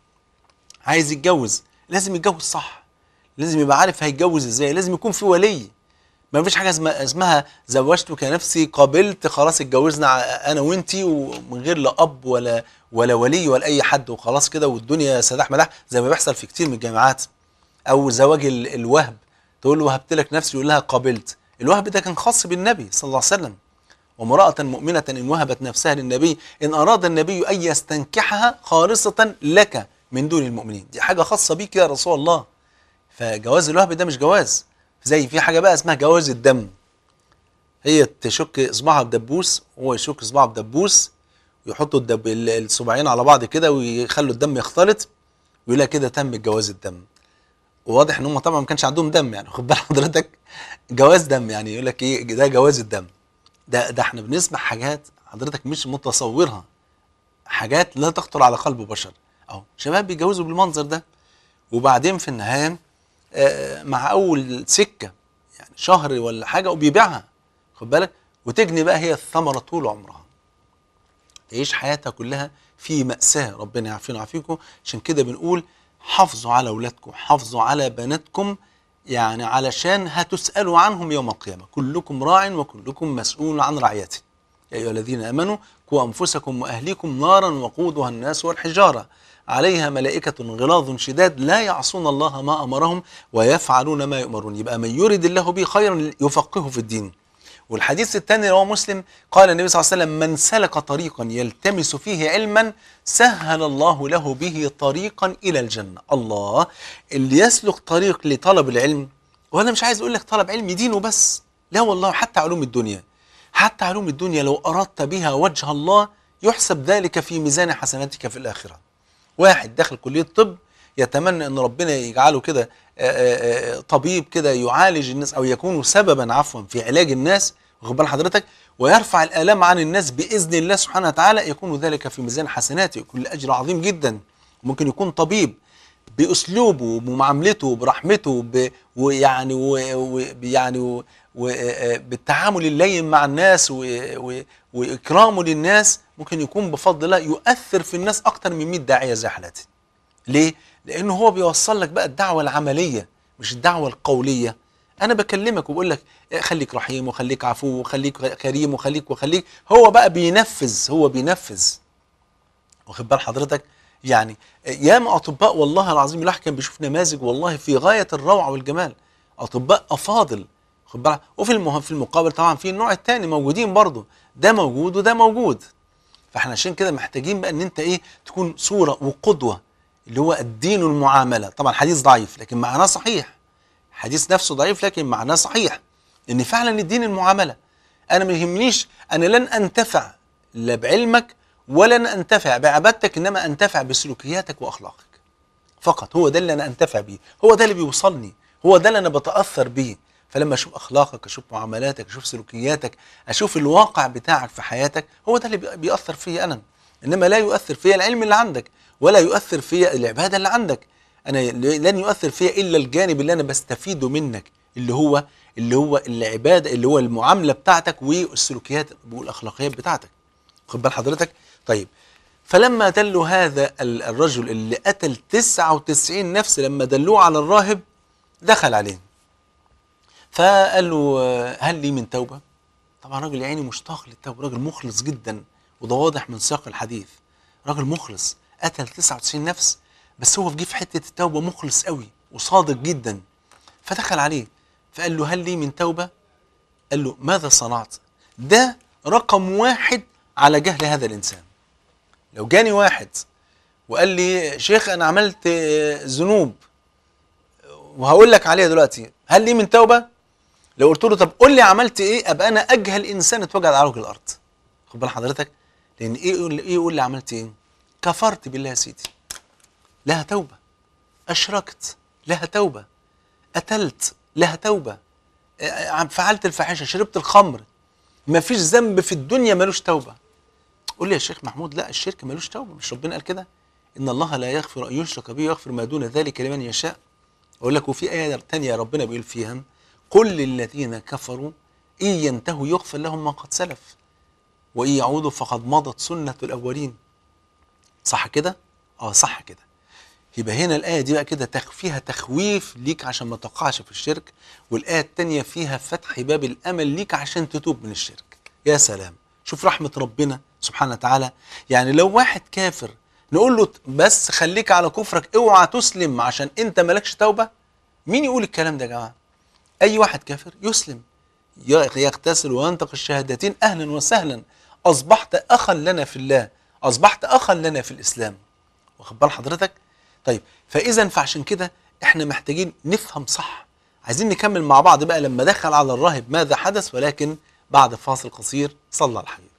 عايز يتجوز لازم يتجوز صح لازم يبقى عارف هيتجوز ازاي لازم يكون في ولي ما فيش حاجه اسمها, اسمها زوجتك نفسي قابلت خلاص اتجوزنا ع- انا وانتي ومن غير لا اب ولا ولا ولي ولا اي حد وخلاص كده والدنيا سداح مداح زي ما بيحصل في كتير من الجامعات او زواج ال- الوهب تقول له وهبت لك نفسي يقول لها قابلت الوهب ده كان خاص بالنبي صلى الله عليه وسلم وامرأة مؤمنة إن وهبت نفسها للنبي إن أراد النبي أن يستنكحها خالصة لك من دون المؤمنين دي حاجة خاصة بيك يا رسول الله فجواز الوهب ده مش جواز زي في حاجة بقى اسمها جواز الدم هي تشك إصبعها بدبوس وهو يشك إصبعه بدبوس ويحطوا الدب ال- الصباعين على بعض كده ويخلوا الدم يختلط ويقول لها كده تم جواز الدم وواضح ان هم طبعا ما كانش عندهم دم يعني خد بال حضرتك جواز دم يعني يقول لك ايه ده جواز الدم ده ده احنا بنسمع حاجات حضرتك مش متصورها حاجات لا تخطر على قلب بشر اهو شباب بيتجوزوا بالمنظر ده وبعدين في النهايه آه، مع اول سكه يعني شهر ولا حاجه وبيبيعها خد بالك وتجني بقى هي الثمره طول عمرها تعيش حياتها كلها في مأساة ربنا يعافينا ويعافيكم عشان كده بنقول حافظوا على أولادكم حافظوا على بناتكم يعني علشان هتسألوا عنهم يوم القيامة كلكم راع وكلكم مسؤول عن رعيته يا أيها الذين آمنوا قوا أنفسكم وأهليكم نارا وقودها الناس والحجارة عليها ملائكة غلاظ شداد لا يعصون الله ما أمرهم ويفعلون ما يؤمرون يبقى من يرد الله به خيرا يفقهه في الدين والحديث الثاني رواه مسلم قال النبي صلى الله عليه وسلم من سلك طريقا يلتمس فيه علما سهل الله له به طريقا الى الجنه الله اللي يسلك طريق لطلب العلم وانا مش عايز اقول لك طلب علم دين وبس لا والله حتى علوم الدنيا حتى علوم الدنيا لو اردت بها وجه الله يحسب ذلك في ميزان حسناتك في الاخره واحد داخل كليه طب يتمنى ان ربنا يجعله كده آه، آه، آه، طبيب كده يعالج الناس او يكون سببا عفوا في علاج الناس واخد بال حضرتك ويرفع الالام عن الناس باذن الله سبحانه وتعالى يكون ذلك في ميزان حسناته يكون له اجر عظيم جدا ممكن يكون طبيب باسلوبه ومعاملته برحمته ب- ويعني و- و- يعني و- و- آه، بالتعامل اللين مع الناس و- و- واكرامه للناس ممكن يكون بفضل الله يؤثر في الناس اكتر من 100 داعيه زي حالتي ليه؟ لأنه هو بيوصل لك بقى الدعوة العملية مش الدعوة القولية أنا بكلمك وبقول لك إيه، خليك رحيم وخليك عفو وخليك كريم وخليك وخليك هو بقى بينفذ هو بينفذ واخد بال حضرتك يعني ياما أطباء والله العظيم الواحد كان بيشوف نماذج والله في غاية الروعة والجمال أطباء أفاضل خد بالك وفي المه... في المقابل طبعا في النوع الثاني موجودين برضه ده موجود وده موجود فاحنا عشان كده محتاجين بقى ان انت ايه تكون صوره وقدوه اللي هو الدين المعامله طبعا حديث ضعيف لكن معناه صحيح حديث نفسه ضعيف لكن معناه صحيح ان فعلا الدين المعامله انا ما يهمنيش انا لن انتفع لا بعلمك ولن انتفع بعبادتك انما انتفع بسلوكياتك واخلاقك فقط هو ده اللي انا انتفع بيه هو ده اللي بيوصلني هو ده اللي انا بتاثر بيه فلما اشوف اخلاقك اشوف معاملاتك اشوف سلوكياتك اشوف الواقع بتاعك في حياتك هو ده اللي بي- بيأثر فيا انا انما لا يؤثر فيا العلم اللي عندك ولا يؤثر فيا العباده اللي عندك انا ل- لن يؤثر فيا الا الجانب اللي انا بستفيده منك اللي هو اللي هو العباده اللي هو المعامله بتاعتك والسلوكيات والاخلاقيات بتاعتك خد بال حضرتك طيب فلما دلوا هذا ال- الرجل اللي قتل 99 نفس لما دلوه على الراهب دخل عليه فقال له آه، هل لي من توبه طبعا راجل يا عيني مشتاق للتوبه راجل مخلص جدا وده واضح من سياق الحديث راجل مخلص قتل 99 نفس بس هو في جه في حته التوبه مخلص قوي وصادق جدا فدخل عليه فقال له هل لي من توبه قال له ماذا صنعت ده رقم واحد على جهل هذا الانسان لو جاني واحد وقال لي شيخ انا عملت آه، ذنوب وهقول لك عليها دلوقتي هل لي من توبه لو قلت له طب قول لي عملت ايه ابقى انا اجهل انسان اتوجد على وجه الارض خد بال حضرتك لان ايه يقول ايه يقول لي عملت ايه كفرت بالله يا سيدي لها توبه اشركت لها توبه قتلت لها توبه آه، فعلت الفاحشه شربت الخمر ما فيش ذنب في الدنيا ملوش توبه قول لي يا شيخ محمود لا الشرك ملوش توبه مش ربنا قال كده ان الله لا يغفر ان يشرك به ويغفر ما دون ذلك لمن يشاء اقول لك وفي ايه تانية ربنا بيقول فيها قل للذين كفروا ان ينتهوا يغفر لهم ما قد سلف وان يعودوا فقد مضت سنه الاولين صح كده اه صح كده يبقى هنا الآية دي بقى كده تخ- فيها تخويف ليك عشان ما تقعش في الشرك والآية التانية فيها فتح باب الأمل ليك عشان تتوب من الشرك يا سلام شوف رحمة ربنا سبحانه وتعالى يعني لو واحد كافر نقول له بس خليك على كفرك اوعى تسلم عشان انت مالكش توبة مين يقول الكلام ده يا جماعة اي واحد كافر يسلم ي- يغتسل وينطق الشهادتين اهلا وسهلا اصبحت اخا لنا في الله اصبحت اخا لنا في الاسلام واخد بال حضرتك طيب فاذا فعشان كده احنا محتاجين نفهم صح عايزين نكمل مع بعض بقى لما دخل على الراهب ماذا حدث ولكن بعد فاصل قصير صلى على حبيبك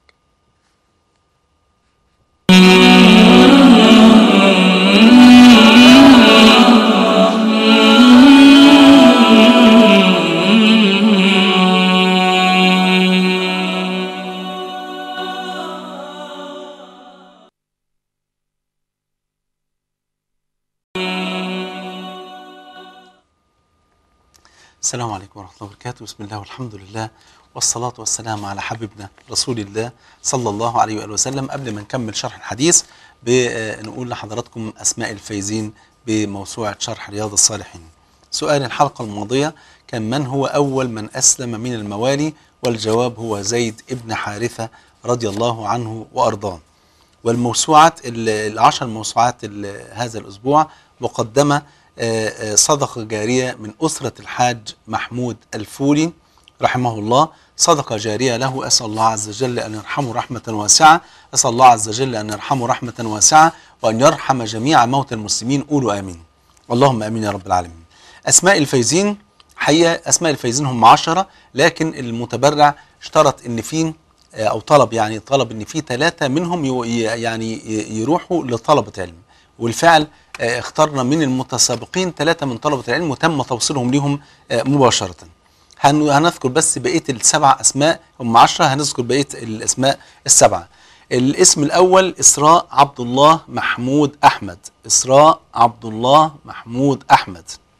السلام عليكم ورحمة الله وبركاته بسم الله والحمد لله والصلاة والسلام على حبيبنا رسول الله صلى الله عليه وآله وسلم قبل ما نكمل شرح الحديث بنقول لحضراتكم أسماء الفايزين بموسوعة شرح رياض الصالحين سؤال الحلقة الماضية كان من هو أول من أسلم من الموالي والجواب هو زيد ابن حارثة رضي الله عنه وأرضاه والموسوعات ال- العشر موسوعات ال- هذا الأسبوع مقدمة آه، آه، صدقة جارية من أسرة الحاج محمود الفولي رحمه الله صدقة جارية له أسأل الله عز وجل أن يرحمه رحمة واسعة أسأل الله عز وجل أن يرحمه رحمة واسعة وأن يرحم جميع موتى المسلمين قولوا آمين اللهم آمين يا رب العالمين أسماء الفايزين حقيقة أسماء الفايزين هم عشرة لكن المتبرع اشترط إن في او طلب يعني طلب ان في ثلاثه منهم يو- ي- يعني ي- يروحوا لطلبه علم والفعل آه، اخترنا من المتسابقين ثلاثه من طلبه العلم وتم توصيلهم لهم آه، مباشره هن- هنذكر بس بقيه السبع اسماء هم عشرة هنذكر بقيه الاسماء السبعه الاسم الاول اسراء عبد الله محمود احمد اسراء عبد الله محمود احمد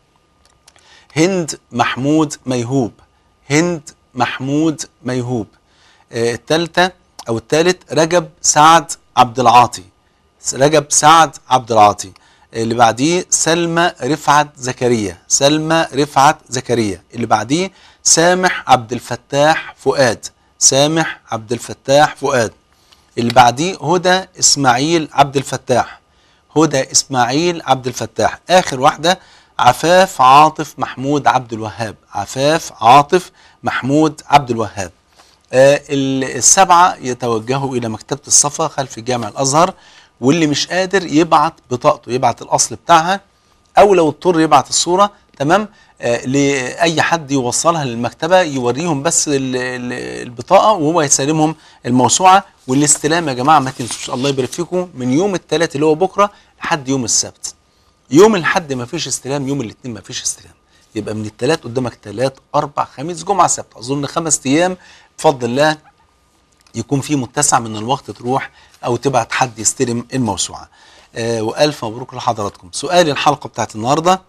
هند محمود ميهوب هند محمود ميهوب آه، التالتة أو التالت رجب سعد عبد العاطي رجب سعد عبد العاطي اللي بعديه سلمى رفعت زكريا سلمى رفعت زكريا اللي بعديه سامح عبد الفتاح فؤاد سامح عبد الفتاح فؤاد اللي بعديه هدى اسماعيل عبد الفتاح هدى اسماعيل عبد الفتاح اخر واحده عفاف عاطف محمود عبد الوهاب عفاف عاطف محمود عبد الوهاب آه، ال- السبعه يتوجهوا الى مكتبه الصفا خلف جامع الازهر واللي مش قادر يبعت بطاقته يبعت الاصل بتاعها او لو اضطر يبعت الصوره تمام آه لاي حد يوصلها للمكتبه يوريهم بس ال- ال- البطاقه وهو يسلمهم الموسوعه والاستلام يا جماعه ما تنسوش الله يبارك فيكم من يوم الثلاث اللي هو بكره لحد يوم السبت يوم الحد ما فيش استلام يوم الاثنين ما فيش استلام يبقى من الثلاث قدامك ثلاث اربع خميس جمعه سبت اظن خمس ايام بفضل الله يكون في متسع من الوقت تروح او تبعت حد يستلم الموسوعه آه والف مبروك لحضراتكم سؤال الحلقه بتاعت النهارده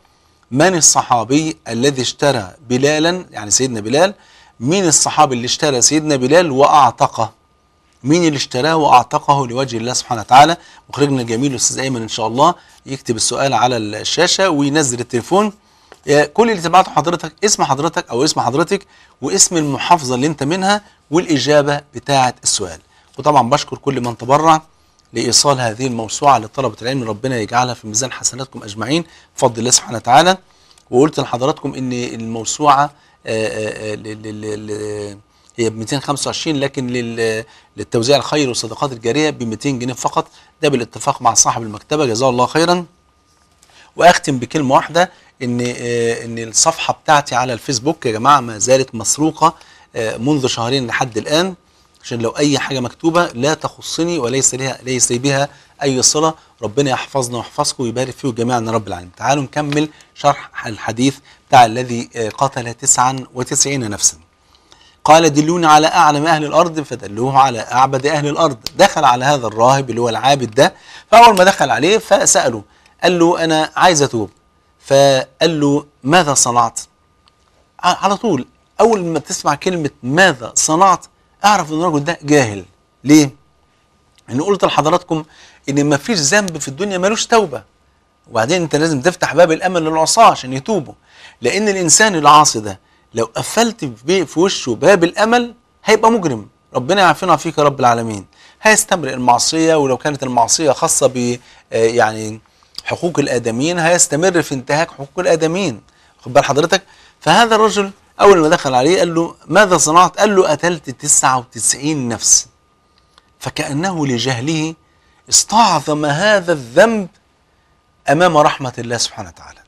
من الصحابي الذي اشترى بلالا يعني سيدنا بلال مين الصحابي اللي اشترى سيدنا بلال واعتقه مين اللي اشتراه واعتقه لوجه الله سبحانه وتعالى مخرجنا الجميل الاستاذ ايمن ان شاء الله يكتب السؤال على الشاشه وينزل التليفون آه، كل اللي تبعته حضرتك اسم حضرتك او اسم حضرتك واسم المحافظه اللي انت منها والاجابه بتاعه السؤال وطبعا بشكر كل من تبرع لايصال هذه الموسوعه لطلبه العلم ربنا يجعلها في ميزان حسناتكم اجمعين بفضل الله سبحانه وتعالى وقلت لحضراتكم ان الموسوعه آه، آه، آه، لل- لل- لل- هي ب 225 لكن لل- للتوزيع الخير والصدقات الجاريه ب 200 جنيه فقط ده بالاتفاق مع صاحب المكتبه جزاه الله خيرا واختم بكلمه واحده ان آه، ان الصفحه بتاعتي على الفيسبوك يا جماعه ما زالت مسروقه آه، منذ شهرين لحد الان عشان لو اي حاجه مكتوبه لا تخصني وليس لها ليس لي بها اي صله ربنا يحفظنا ويحفظكم ويبارك فيه جميعا يا رب العالمين تعالوا نكمل شرح الحديث بتاع الذي آه، قتل 99 نفسا قال دلوني على اعلم اهل الارض فدلوه على اعبد اهل الارض دخل على هذا الراهب اللي هو العابد ده فاول ما دخل عليه فساله قال له انا عايز اتوب فقال له ماذا صنعت ع- على طول اول ما تسمع كلمه ماذا صنعت اعرف ان الرجل ده جاهل ليه ان قلت لحضراتكم ان ما فيش ذنب في الدنيا ملوش توبه وبعدين انت لازم تفتح باب الامل للعصاه عشان يتوبوا لان الانسان العاصي ده لو قفلت في بي- في وشه باب الامل هيبقى مجرم ربنا يعافينا فيك يا رب العالمين هيستمر المعصيه ولو كانت المعصيه خاصه ب آه، يعني حقوق الادميين هيستمر في انتهاك حقوق الادميين خد بال حضرتك فهذا الرجل اول ما دخل عليه قال له ماذا صنعت قال له قتلت 99 نفس فكانه لجهله استعظم هذا الذنب امام رحمه الله سبحانه وتعالى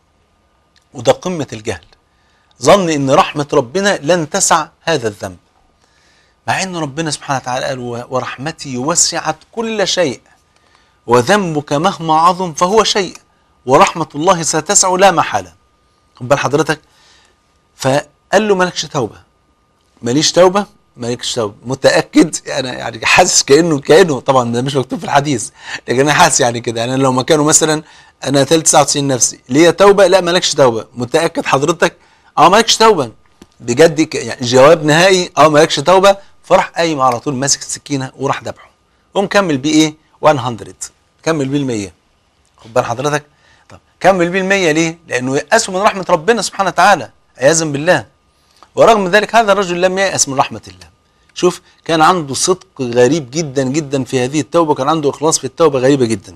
وده قمه الجهل ظن ان رحمه ربنا لن تسع هذا الذنب مع ان ربنا سبحانه وتعالى قال "و- ورحمتي وسعت كل شيء وذنبك مهما عظم فهو شيء ورحمه الله ستسع لا محاله خد بال حضرتك فقال له مالكش توبه ماليش توبه مالكش توبه متاكد انا يعني حاسس كانه كانه طبعا ده مش مكتوب في الحديث لكن انا حاسس يعني كده يعني أنا لو مكانه مثلا انا قتلت 99 نفسي ليا توبه لا مالكش توبه متاكد حضرتك اه مالكش توبه بجد ك- يعني جواب نهائي اه مالكش توبه فراح قايم على طول ماسك السكينه وراح ذبحه ومكمل بيه ايه 100 كمل بيه ال 100 خد بال حضرتك طب كمل بيه ال 100 ليه لانه يأسوا من رحمه ربنا سبحانه وتعالى عياذا بالله ورغم ذلك هذا الرجل لم ييأس من رحمة الله شوف كان عنده صدق غريب جدا جدا في هذه التوبة كان عنده إخلاص في التوبة غريبة جدا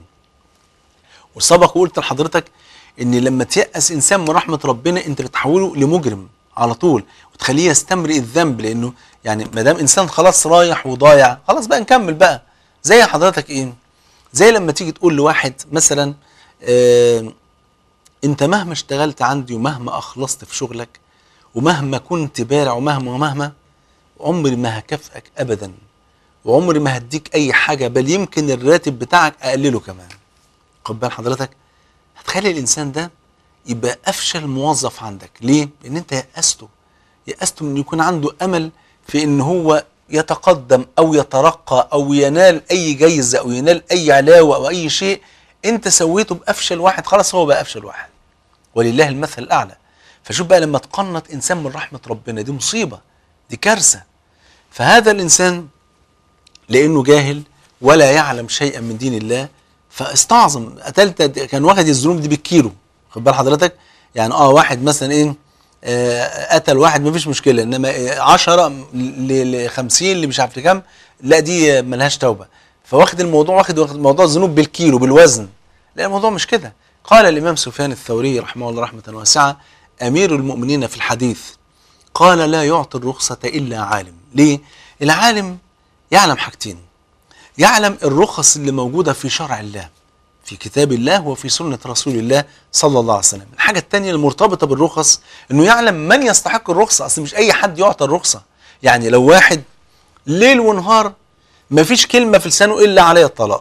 وسبق وقلت لحضرتك ان لما تيأس انسان من رحمة ربنا انت بتحوله لمجرم على طول وتخليه يستمرئ الذنب لانه يعني ما دام انسان خلاص رايح وضايع خلاص بقى نكمل بقى زي حضرتك ايه زي لما تيجي تقول لواحد مثلا آه انت مهما اشتغلت عندي ومهما اخلصت في شغلك ومهما كنت بارع ومهما ومهما عمري ما هكافئك ابدا وعمري ما هديك اي حاجه بل يمكن الراتب بتاعك اقلله كمان خد بال حضرتك هتخلي الانسان ده يبقى افشل موظف عندك ليه لان انت يأسته يأسته من يكون عنده امل في ان هو يتقدم او يترقى او ينال اي جايزه او ينال اي علاوه او اي شيء انت سويته بافشل واحد خلاص هو بقى افشل واحد ولله المثل الاعلى فشوف بقى لما تقنط انسان من رحمه ربنا دي مصيبه دي كارثه فهذا الانسان لانه جاهل ولا يعلم شيئا من دين الله فاستعظم قتلت كان واخد الذنوب دي بالكيلو خد بال حضرتك يعني اه واحد مثلا ايه آه قتل واحد مفيش مشكله انما 10 ل 50 اللي مش عارف كام لا دي ملهاش توبه فواخد الموضوع واخد واخد موضوع الذنوب بالكيلو بالوزن لا الموضوع مش كده قال الامام سفيان الثوري رحمه الله رحمه واسعه امير المؤمنين في الحديث قال لا يعطي الرخصة إلا عالم ليه؟ العالم يعلم حاجتين يعلم الرخص اللي موجودة في شرع الله في كتاب الله وفي سنة رسول الله صلى الله عليه وسلم الحاجة التانية المرتبطة بالرخص انه يعلم من يستحق الرخصة اصل مش اي حد يعطى الرخصة يعني لو واحد ليل ونهار ما فيش كلمة في لسانه الا علي الطلاق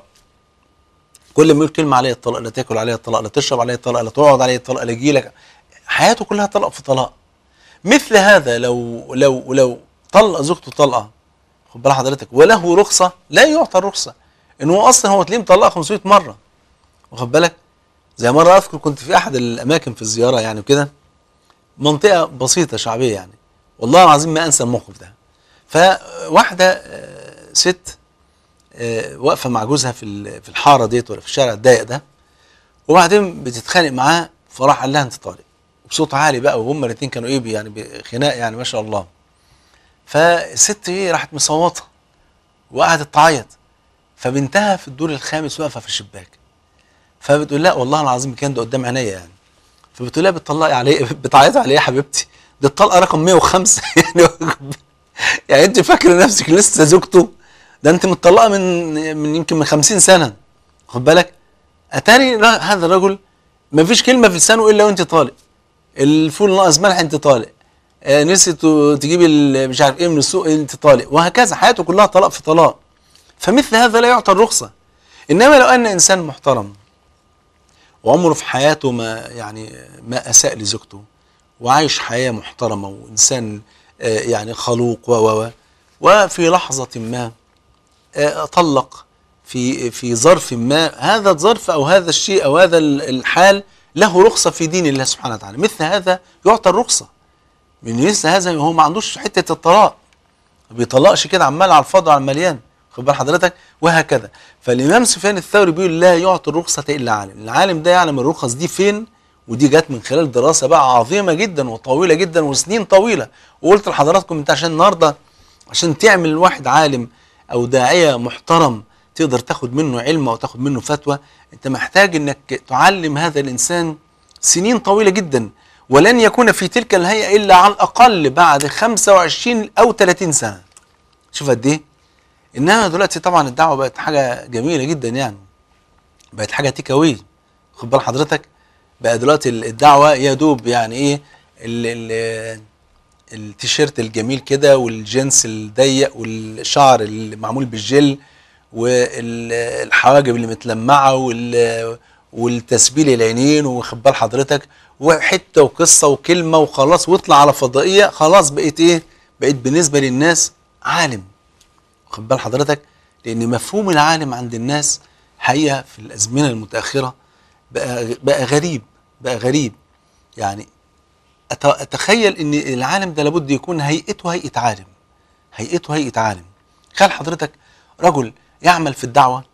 كل ما يقول كلمة علي الطلاق لا تاكل علي الطلاق لا تشرب علي الطلاق لا تقعد علي الطلاق لا يجيلك حياته كلها طلاق في طلاق مثل هذا لو لو لو طلق زوجته طلقه خد بال حضرتك وله رخصه لا يعطى الرخصه ان هو اصلا هو تلاقيه مطلقها 500 مره واخد بالك زي مرة أذكر كنت في أحد الأماكن في الزيارة يعني وكده منطقة بسيطة شعبية يعني والله العظيم ما أنسى الموقف ده فواحدة آه، ست آه، واقفة مع جوزها في ال- في الحارة ديت ولا في الشارع الضيق ده وبعدين بتتخانق معاه فراح قال لها أنت طالق وبصوت عالي بقى وهما الاتنين كانوا إيه يعني بخناق يعني ما شاء الله فالست إيه راحت مصوتة وقعدت تعيط فبنتها في الدور الخامس واقفة في الشباك فبتقول لا والله العظيم كان ده قدام عينيا يعني فبتقول لها بتطلقي عليه بتعيطي عليه يا حبيبتي دي الطلقه رقم 105 يعني يعني انت فاكره نفسك لسه زوجته ده انت متطلقه من من يمكن من 50 سنه خد بالك اتاري را- هذا الرجل ما فيش كلمه في لسانه الا وانت طالق الفول ناقص ملح انت طالق آه نسيت تجيبي ال- مش عارف ايه من السوق انت طالق وهكذا حياته كلها طلاق في طلاق فمثل هذا لا يعطى الرخصه انما لو ان انسان محترم وعمره في حياته ما يعني ما اساء لزوجته وعايش حياه محترمه وانسان آه، يعني خلوق و و و وفي لحظه ما آه، طلق في في ظرف ما هذا الظرف او هذا الشيء او هذا ال- الحال له رخصه في دين الله سبحانه وتعالى مثل هذا يعطى الرخصه من مثل هذا هو ما عندوش حته الطلاق ما بيطلقش كده عمال على الفاضي وعلى المليان خد بال حضرتك وهكذا فالامام سفيان الثوري بيقول لا يعطي الرخصه الا عالم العالم ده يعلم الرخص دي فين ودي جت من خلال دراسه بقى عظيمه جدا وطويله جدا وسنين طويله وقلت لحضراتكم انت عشان النهارده عشان تعمل واحد عالم او داعيه محترم تقدر تاخد منه علم او تاخد منه فتوى انت محتاج انك تعلم هذا الانسان سنين طويله جدا ولن يكون في تلك الهيئه الا على الاقل بعد 25 او 30 سنه شوف قد ايه انما دلوقتي طبعا الدعوه بقت حاجه جميله جدا يعني بقت حاجه تيك اواي خد بال حضرتك بقى دلوقتي الدعوه يا دوب يعني ايه ال ال التيشيرت الجميل كده والجنس الضيق والشعر اللي معمول بالجل والحواجب اللي متلمعه وال والتسبيل العينين واخد بال حضرتك وحته وقصه وكلمه وخلاص واطلع على فضائيه خلاص بقيت ايه؟ بقيت بالنسبه للناس عالم واخد بال حضرتك؟ لان مفهوم العالم عند الناس حقيقه في الازمنه المتاخره بقى بقى غريب بقى غريب يعني أت- اتخيل ان العالم ده لابد يكون هيئته هيئه عالم هيئته هيئه عالم خيال حضرتك رجل يعمل في الدعوه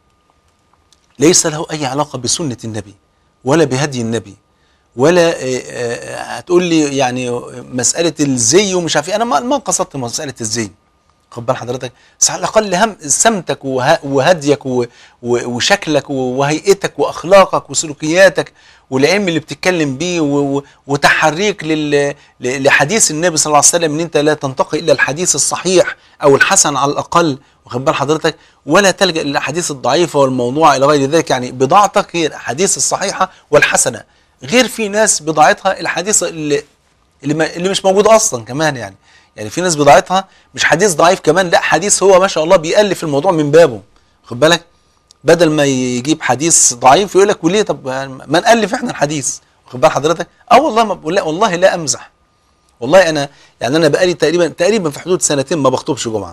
ليس له اي علاقه بسنه النبي ولا بهدي النبي ولا آه، آه، هتقول لي يعني مساله الزي ومش عارف ايه انا ما ما قصدت مساله الزي خد بال حضرتك بس على الاقل هم سمتك وه- وهديك و- و- وشكلك و- وهيئتك واخلاقك وسلوكياتك والعلم اللي بتتكلم بيه و- و- وتحريك لل- ل- لحديث النبي صلى الله عليه وسلم ان انت لا تنتقي الا الحديث الصحيح او الحسن على الاقل واخد بال حضرتك ولا تلجا الى الاحاديث الضعيفه والموضوع الى غير ذلك يعني بضاعتك هي الاحاديث الصحيحه والحسنه غير في ناس بضاعتها الحديث اللي اللي, ما اللي مش موجود اصلا كمان يعني يعني في ناس بضاعتها مش حديث ضعيف كمان لا حديث هو ما شاء الله بيألف الموضوع من بابه خد بالك بدل ما يجيب حديث ضعيف يقول لك وليه طب ما نألف احنا الحديث واخد بال حضرتك اه والله ما لا والله لا امزح والله انا يعني انا بقالي تقريبا تقريبا في حدود سنتين ما بخطبش جمعه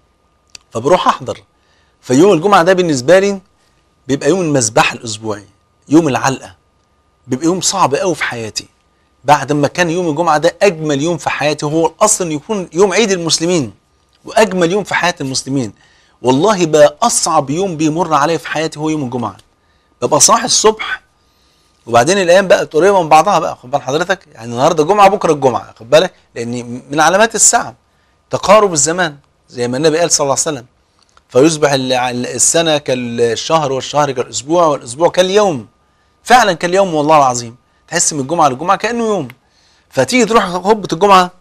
فبروح احضر فيوم الجمعه ده بالنسبه لي بيبقى يوم المذبح الاسبوعي يوم العلقه بيبقى يوم صعب قوي في حياتي بعد ما كان يوم الجمعه ده اجمل يوم في حياتي هو الاصل إنه يكون يوم عيد المسلمين واجمل يوم في حياه المسلمين والله بقى اصعب يوم بيمر عليا في حياتي هو يوم الجمعه ببقى صاحي الصبح وبعدين الايام بقى قريبه من بعضها بقى خد بال حضرتك يعني النهارده جمعه بكره الجمعه خد بالك لان من علامات الساعه تقارب الزمان زي ما النبي قال صلى الله عليه وسلم فيصبح ال- السنه كالشهر والشهر كالاسبوع والاسبوع كاليوم فعلا كاليوم والله العظيم تحس من الجمعه للجمعه كانه يوم فتيجي تروح خطبه الجمعه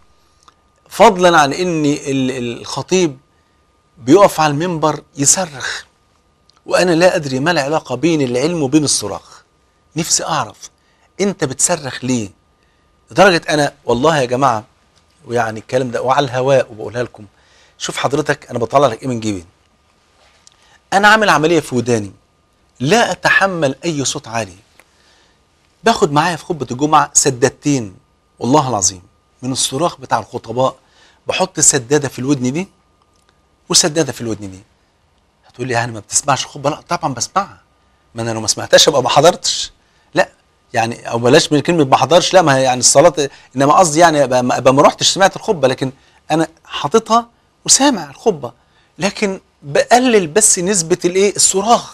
فضلا عن ان ال- الخطيب بيقف على المنبر يصرخ وانا لا ادري ما العلاقه بين العلم وبين الصراخ نفسي اعرف انت بتصرخ ليه لدرجه انا والله يا جماعه ويعني الكلام ده وعلى الهواء وبقولها لكم شوف حضرتك انا بطلع لك ايه من جيبي انا عامل عمليه في وداني لا اتحمل اي صوت عالي باخد معايا في خطبه الجمعه سدادتين والله العظيم من الصراخ بتاع الخطباء بحط سداده في الودن دي وسداده في الودن دي هتقول لي يعني ما بتسمعش خطبه لا طبعا بسمعها ما انا لو ما سمعتهاش ابقى ما حضرتش لا يعني او بلاش من كلمه ما حضرش لا ما هي يعني الصلاه انما قصدي يعني ابقى ابقى ما رحتش سمعت الخطبه لكن انا حاططها وسامع الخطبه لكن بقلل بس نسبه الايه الصراخ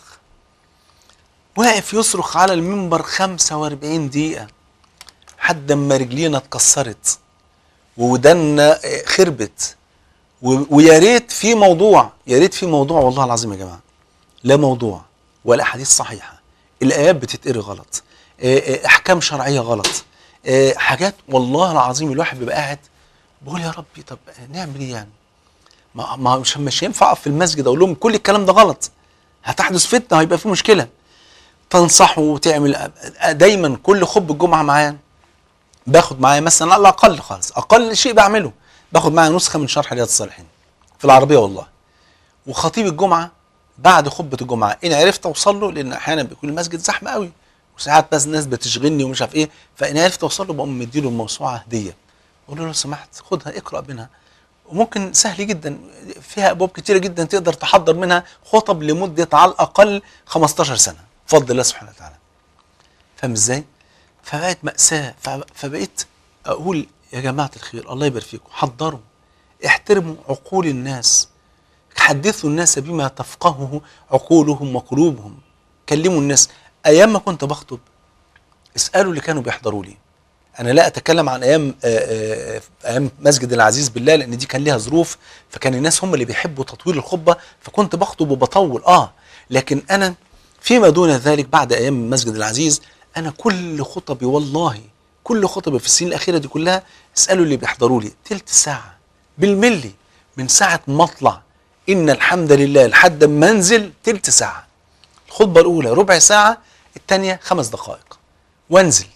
واقف يصرخ على المنبر 45 دقيقه حد ما رجلينا اتكسرت وودنا خربت و- ويا ريت في موضوع يا ريت في موضوع والله العظيم يا جماعه لا موضوع ولا احاديث صحيحه الايات بتتقري غلط آه، آه، احكام شرعيه غلط آه، حاجات والله العظيم الواحد بيبقى قاعد بقول يا ربي طب نعمل ايه يعني ما ما مش مش ينفع اقف في المسجد اقول لهم كل الكلام ده غلط هتحدث فتنه هيبقى في مشكله تنصحه وتعمل دايما كل خب الجمعه معايا باخد معايا مثلا على الاقل خالص اقل شيء بعمله باخد معايا نسخه من شرح رياض الصالحين في العربيه والله وخطيب الجمعه بعد خطبه الجمعه ان عرفت اوصل له لان احيانا بيكون المسجد زحمه قوي وساعات بس ناس بتشغلني ومش عارف ايه فان عرفت اوصل له بقوم مديله الموسوعه هديه اقول له لو سمحت خدها اقرا منها وممكن سهل جدا فيها ابواب كتيره جدا تقدر تحضر منها خطب لمده على الاقل 15 سنه بفضل الله سبحانه وتعالى فاهم ازاي؟ فبقت مأساة فب- فبقيت أقول يا جماعة الخير الله يبارك فيكم حضروا احترموا عقول الناس حدثوا الناس بما تفقهه عقولهم وقلوبهم كلموا الناس أيام ما كنت بخطب اسألوا اللي كانوا بيحضروا لي أنا لا أتكلم عن أيام آه، آه، أيام مسجد العزيز بالله لأن دي كان ليها ظروف فكان الناس هم اللي بيحبوا تطويل الخطبة فكنت بخطب وبطول آه لكن أنا فيما دون ذلك بعد أيام مسجد العزيز أنا كل خطبي والله كل خطبي في السنين الأخيرة دي كلها اسألوا اللي بيحضروا لي تلت ساعة بالملي من ساعة ما أطلع إن الحمد لله لحد ما أنزل تلت ساعة الخطبة الأولى ربع ساعة الثانية خمس دقائق وانزل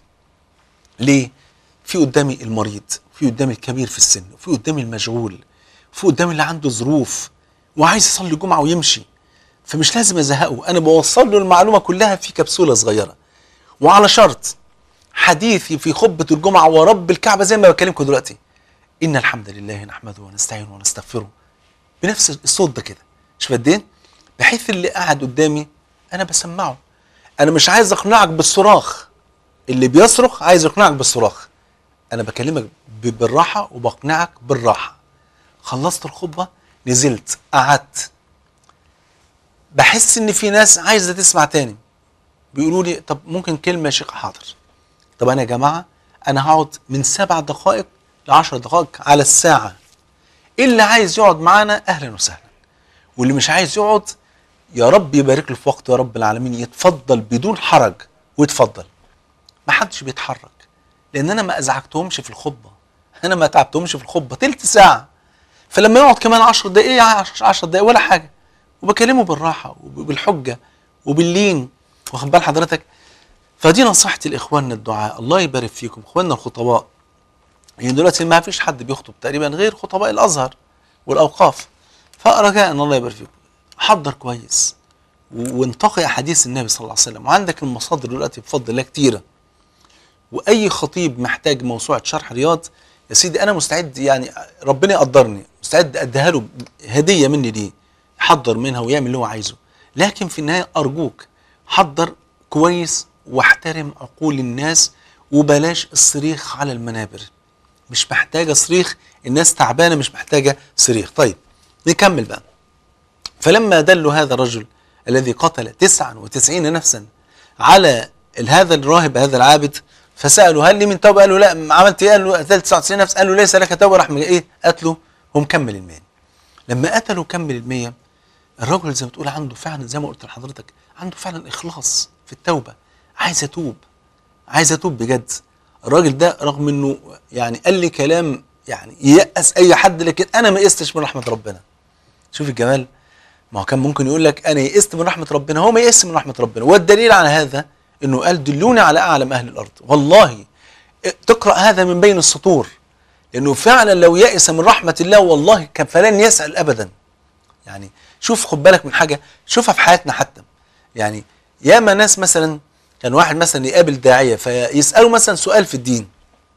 ليه؟ في قدامي المريض في قدامي الكبير في السن وفي قدامي المشغول في قدامي اللي عنده ظروف وعايز يصلي الجمعة ويمشي فمش لازم ازهقه انا بوصل له المعلومة كلها في كبسولة صغيرة وعلى شرط حديثي في خطبة الجمعة ورب الكعبة زي ما بكلمكم دلوقتي إن الحمد لله نحمده ونستعينه ونستغفره بنفس الصوت ده كده شوف قد ايه بحيث اللي قاعد قدامي انا بسمعه انا مش عايز اقنعك بالصراخ اللي بيصرخ عايز يقنعك بالصراخ انا بكلمك ب- بالراحه وبقنعك بالراحه خلصت الخطبه نزلت قعدت بحس ان في ناس عايزه تسمع تاني بيقولوا لي طب ممكن كلمه يا شيخ حاضر طب انا يا جماعه انا هقعد من سبع دقائق لعشر دقائق على الساعه اللي عايز يقعد معانا اهلا وسهلا واللي مش عايز يقعد يا رب يبارك له في وقته يا رب العالمين يتفضل بدون حرج ويتفضل ما حدش بيتحرك لان انا ما ازعجتهمش في الخطبه انا ما تعبتهمش في الخطبه تلت ساعه فلما يقعد كمان 10 دقايق 10 دقايق ولا حاجه وبكلمه بالراحه وبالحجه وباللين واخد بال حضرتك فدي نصيحتي لاخواننا الدعاء الله يبارك فيكم اخواننا الخطباء يعني دلوقتي ما فيش حد بيخطب تقريبا غير خطباء الازهر والاوقاف فرجاء الله يبارك فيكم حضر كويس و- وانتقي احاديث النبي صلى الله عليه وسلم وعندك المصادر دلوقتي بفضل الله كتيره واي خطيب محتاج موسوعه شرح رياض يا سيدي انا مستعد يعني ربنا يقدرني مستعد اديها له هديه مني ليه يحضر منها ويعمل اللي هو عايزه لكن في النهايه ارجوك حضر كويس واحترم عقول الناس وبلاش الصريخ على المنابر مش محتاجه صريخ الناس تعبانه مش محتاجه صريخ طيب نكمل بقى فلما دلوا هذا الرجل الذي قتل 99 نفسا على ال- هذا الراهب هذا العابد فسالوا هل لي من توبه؟ قالوا لا عملت ايه؟ قال له قتلت 99 نفس قال له ليس لك توبه راح ايه؟ قتله ومكمل المية لما قتلوا كمل المية الرجل زي ما تقول عنده فعلا زي ما قلت لحضرتك عنده فعلا اخلاص في التوبه عايز اتوب عايز اتوب بجد الراجل ده رغم انه يعني قال لي كلام يعني ييأس اي حد لكن انا ما يئستش من رحمه ربنا شوف الجمال ما هو كان ممكن يقول لك انا يئست من رحمه ربنا هو ما يئس من رحمه ربنا والدليل على هذا انه قال دلوني على اعلم اهل الارض والله تقرا هذا من بين السطور لانه فعلا لو يئس من رحمه الله والله كان فلن يسال ابدا يعني شوف خد بالك من حاجه شوفها في حياتنا حتى يعني ياما ناس مثلا كان واحد مثلا يقابل داعيه فيساله مثلا سؤال في الدين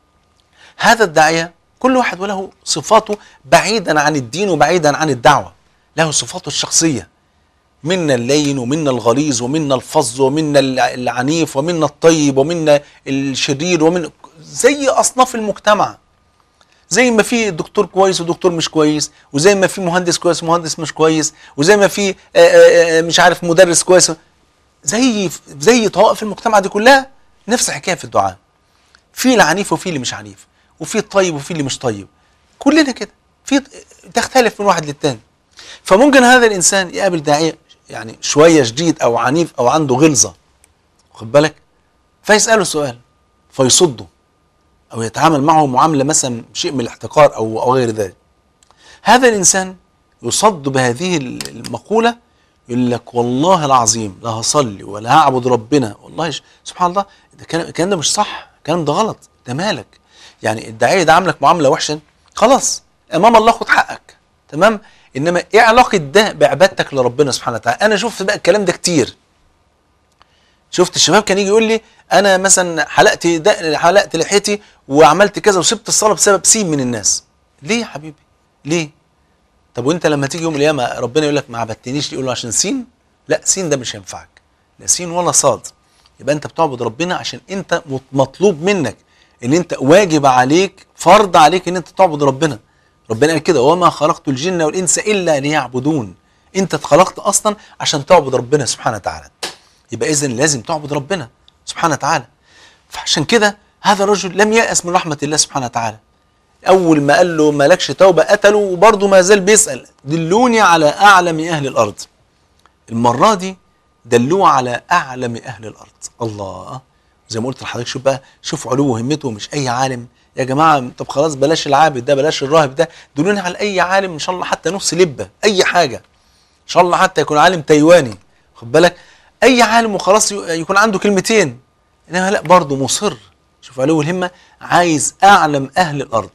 هذا الداعيه كل واحد وله صفاته بعيدا عن الدين وبعيدا عن الدعوه له صفاته الشخصيه منا اللين ومنا الغليظ ومنا الفظ ومنا الع- العنيف ومنا الطيب ومنا الشرير ومن زي اصناف المجتمع زي ما في دكتور كويس ودكتور مش كويس وزي ما في مهندس كويس ومهندس مش كويس وزي ما في آه، آه، آه، مش عارف مدرس كويس زي زي طوائف المجتمع دي كلها نفس الحكايه في الدعاء في العنيف وفي اللي مش عنيف وفي الطيب وفي اللي مش طيب كلنا كده في تختلف من واحد للتاني فممكن هذا الانسان يقابل داعيه يعني شويه شديد او عنيف او عنده غلظه واخد بالك فيساله سؤال فيصده او يتعامل معه معامله مثلا شيء من الاحتقار او او غير ذلك هذا الانسان يصد بهذه المقوله يقول لك والله العظيم لا هصلي ولا هعبد ربنا والله ش- سبحان الله ده كلام الكلام ده مش صح الكلام ده غلط ده مالك يعني الداعيه ده عاملك معامله وحشه خلاص امام الله خد حقك تمام انما ايه علاقه ده بعبادتك لربنا سبحانه وتعالى انا شفت بقى الكلام ده كتير شفت الشباب كان يجي يقول لي انا مثلا حلقت دق- حلقت لحيتي وعملت كذا وسبت الصلاه بسبب سين من الناس ليه يا حبيبي ليه طب وانت لما تيجي يوم القيامه ربنا يقول لك ما عبدتنيش يقول له عشان سين لا سين ده مش هينفعك لا سين ولا صاد يبقى انت بتعبد ربنا عشان انت مط- مطلوب منك ان انت واجب عليك فرض عليك ان انت تعبد ربنا ربنا قال كده وما خلقت الجن والانس الا ليعبدون انت اتخلقت اصلا عشان تعبد ربنا سبحانه وتعالى يبقى اذا لازم تعبد ربنا سبحانه وتعالى فعشان كده هذا الرجل لم يأس من رحمة الله سبحانه وتعالى أول ما قال له مالكش توبة قتله وبرضه ما زال بيسأل دلوني على أعلم أهل الأرض المرة دي دلوه على أعلم أهل الأرض الله زي ما قلت لحضرتك شوف بقى شوف علو همته مش أي عالم يا جماعة طب خلاص بلاش العابد ده بلاش الراهب ده دلوني على أي عالم إن شاء الله حتى نص لبة أي حاجة إن شاء الله حتى يكون عالم تايواني خد بالك أي عالم وخلاص ي- يكون عنده كلمتين إنما لا برضه مصر شوف علو الهمة عايز أعلم أهل الأرض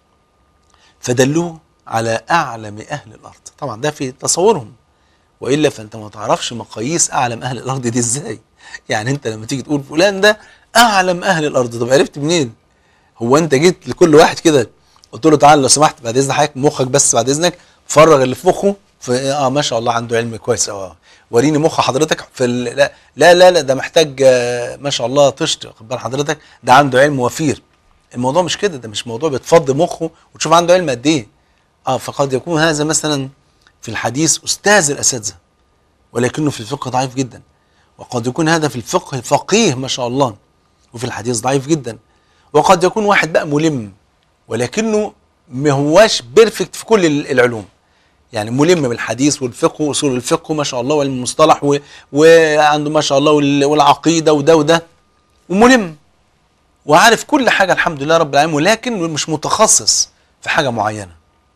فدلوه على أعلم أهل الأرض طبعا ده في تصورهم والا فانت ما تعرفش مقاييس اعلم اهل الارض دي ازاي يعني انت لما تيجي تقول فلان ده اعلم اهل الارض طب عرفت منين هو انت جيت لكل واحد كده قلت له تعالى لو سمحت بعد اذن حضرتك مخك بس بعد اذنك فرغ اللي في مخه في اه ما شاء الله عنده علم كويس اه وريني مخ حضرتك في ال... لا لا لا, لا ده محتاج آه، ما شاء الله طشت واخد بال حضرتك ده عنده علم وفير الموضوع مش كده ده مش موضوع بتفضي مخه وتشوف عنده علم قد ايه اه فقد يكون هذا مثلا في الحديث استاذ الاساتذه ولكنه في الفقه ضعيف جدا وقد يكون هذا في الفقه فقيه ما شاء الله وفي الحديث ضعيف جدا وقد يكون واحد بقى ملم ولكنه ما هواش بيرفكت في كل ال- العلوم يعني ملم بالحديث والفقه واصول الفقه ما شاء الله وعلم المصطلح و... وعنده ما شاء الله وال... والعقيده وده وده وملم وعارف كل حاجه الحمد لله رب العالمين ولكن مش متخصص في حاجه معينه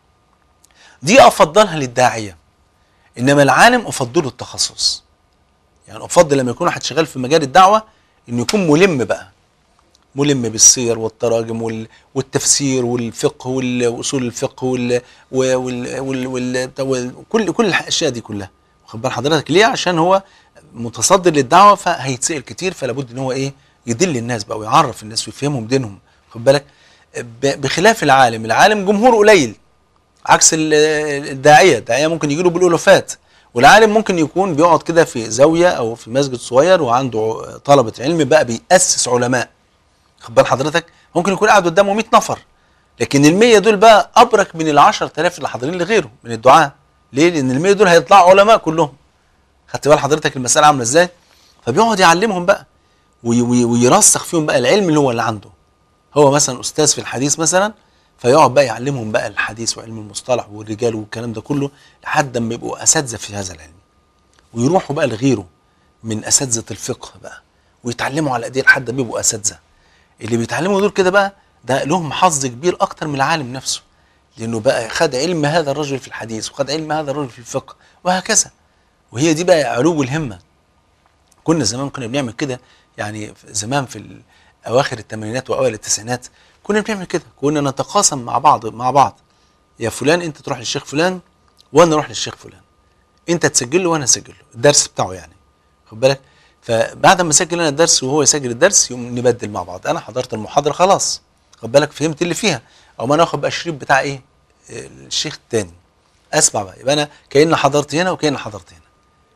دي افضلها للداعيه انما العالم افضله التخصص يعني افضل لما يكون واحد شغال في مجال الدعوه انه يكون ملم بقى ملم بالسير والتراجم وال- والتفسير والفقه وال- واصول الفقه وال وال وال وال وال كل كل الاشياء دي كلها واخد بال حضرتك ليه عشان هو متصدر للدعوه فهيتسال كتير فلا بد ان هو ايه يدل الناس بقى ويعرف الناس ويفهمهم دينهم واخد بالك ب- بخلاف العالم العالم جمهور قليل عكس ال- الداعيه الداعيه ممكن يجي له بالالوفات والعالم ممكن يكون بيقعد كده في زاويه او في مسجد صغير وعنده طلبه علم بقى بيأسس علماء خد بال حضرتك ممكن يكون قاعد قدامه 100 نفر لكن ال 100 دول بقى ابرك من ال 10000 اللي حاضرين لغيره من الدعاء ليه؟ لان ال 100 دول هيطلعوا علماء كلهم خدت بال حضرتك المساله عامله ازاي؟ فبيقعد يعلمهم بقى وي- وي- ويرسخ فيهم بقى العلم اللي هو اللي عنده هو مثلا استاذ في الحديث مثلا فيقعد بقى يعلمهم بقى الحديث وعلم المصطلح والرجال والكلام ده كله لحد ما يبقوا اساتذه في هذا العلم ويروحوا بقى لغيره من اساتذه الفقه بقى ويتعلموا على ايديه لحد ما يبقوا اساتذه اللي بيتعلموا دول كده بقى ده لهم حظ كبير اكتر من العالم نفسه لانه بقى خد علم هذا الرجل في الحديث وخد علم هذا الرجل في الفقه وهكذا وهي دي بقى علو الهمه كنا زمان كنا بنعمل كده يعني في- زمان في ال- اواخر الثمانينات واوائل التسعينات كنا بنعمل كده كنا نتقاسم مع بعض مع بعض يا فلان انت تروح للشيخ فلان وانا اروح للشيخ فلان انت تسجل له وانا اسجل له الدرس بتاعه يعني خد بالك فبعد ما اسجل انا الدرس وهو يسجل الدرس يقوم نبدل مع بعض انا حضرت المحاضره خلاص خد بالك فهمت اللي فيها او ما انا اخد بقى الشريط بتاع ايه الشيخ التاني اسمع بقى يبقى انا كاني حضرت هنا وكاني حضرت هنا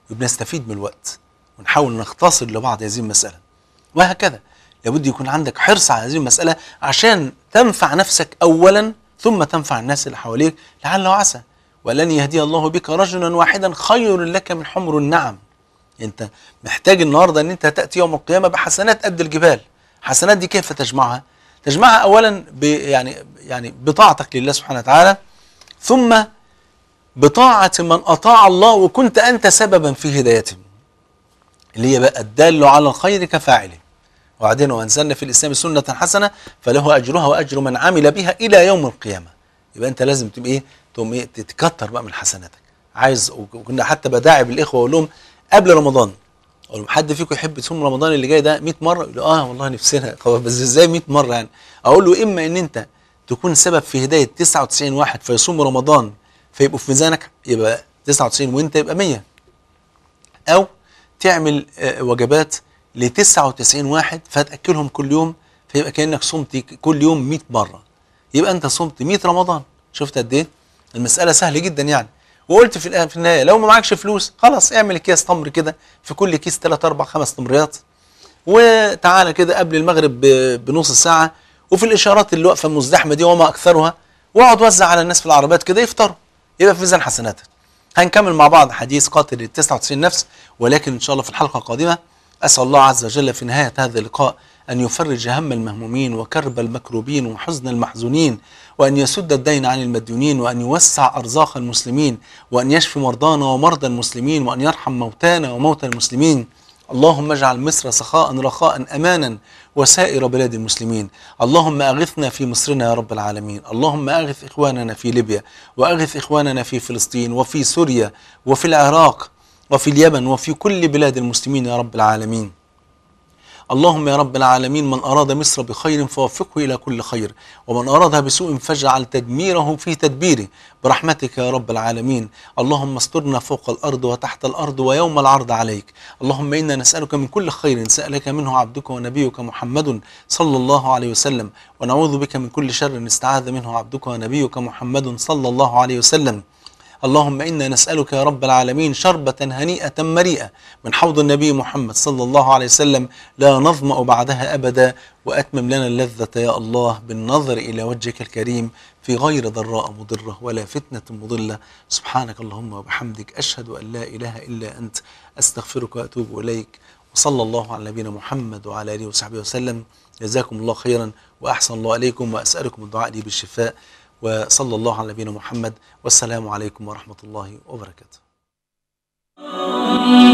وبنستفيد من الوقت ونحاول نختصر لبعض هذه المسألة وهكذا لابد يكون عندك حرص على هذه المسألة عشان تنفع نفسك أولا ثم تنفع الناس اللي حواليك لعل وعسى ولن يهدي الله بك رجلا واحدا خير لك من حمر النعم انت محتاج النهارده ان انت تاتي يوم القيامه بحسنات قد الجبال حسنات دي كيف تجمعها تجمعها اولا ب يعني يعني بطاعتك لله سبحانه وتعالى ثم بطاعه من اطاع الله وكنت انت سببا في هدايتهم اللي هي بقى الدال على الخير كفاعله وبعدين وانزلنا في الاسلام سنه حسنه فله اجرها واجر من عمل بها الى يوم القيامه يبقى انت لازم تبقى ايه تقوم ايه تتكتر بقى من حسناتك عايز وكنا حتى بداعي بالاخوه واقول لهم قبل رمضان اقول لهم حد فيكم يحب يصوم رمضان اللي جاي ده 100 مره يقول اه والله نفسنا طب بس ازاي 100 مره يعني اقول له اما ان انت تكون سبب في هدايه 99 واحد فيصوم رمضان فيبقوا في ميزانك يبقى 99 وانت يبقى 100 او تعمل آه، وجبات ل 99 واحد فتاكلهم كل يوم فيبقى كانك صمت كل يوم 100 مره يبقى انت صمت 100 رمضان شفت قد ايه المساله سهله جدا يعني وقلت في الآ- في النهايه لو ما معكش فلوس خلاص اعمل اكياس تمر كده في كل كيس 3 4 5 تمريات وتعالى كده قبل المغرب ب- بنص ساعه وفي الاشارات اللي واقفه مزدحمه دي وما اكثرها واقعد وزع على الناس في العربيات كده يفطروا يبقى في ميزان حسناتك هنكمل مع بعض حديث قاتل ال 99 نفس ولكن ان شاء الله في الحلقه القادمه اسال الله عز وجل في نهايه هذا اللقاء ان يفرج هم المهمومين وكرب المكروبين وحزن المحزونين وان يسد الدين عن المديونين وان يوسع ارزاق المسلمين وان يشفي مرضانا ومرضى المسلمين وان يرحم موتانا وموتى المسلمين اللهم اجعل مصر سخاء رخاء امانا وسائر بلاد المسلمين اللهم اغثنا في مصرنا يا رب العالمين اللهم اغث اخواننا في ليبيا واغث اخواننا في فلسطين وفي سوريا وفي العراق وفي اليمن وفي كل بلاد المسلمين يا رب العالمين اللهم يا رب العالمين من أراد مصر بخير فوفقه إلى كل خير ومن أرادها بسوء فاجعل تدميره في تدبيره برحمتك يا رب العالمين اللهم استرنا فوق الأرض وتحت الأرض ويوم العرض عليك اللهم إنا نسألك من كل خير سألك منه عبدك ونبيك محمد صلى الله عليه وسلم ونعوذ بك من كل شر استعاذ منه عبدك ونبيك محمد صلى الله عليه وسلم اللهم انا نسالك يا رب العالمين شربه هنيئه مريئه من حوض النبي محمد صلى الله عليه وسلم لا نظما بعدها ابدا واتمم لنا اللذه يا الله بالنظر الى وجهك الكريم في غير ضراء مضره ولا فتنه مضله سبحانك اللهم وبحمدك اشهد ان لا اله الا انت استغفرك واتوب اليك وصلى الله على نبينا محمد وعلى اله وصحبه وسلم جزاكم الله خيرا واحسن الله عليكم واسالكم الدعاء لي بالشفاء وصلى الله على نبينا محمد والسلام عليكم ورحمة الله وبركاته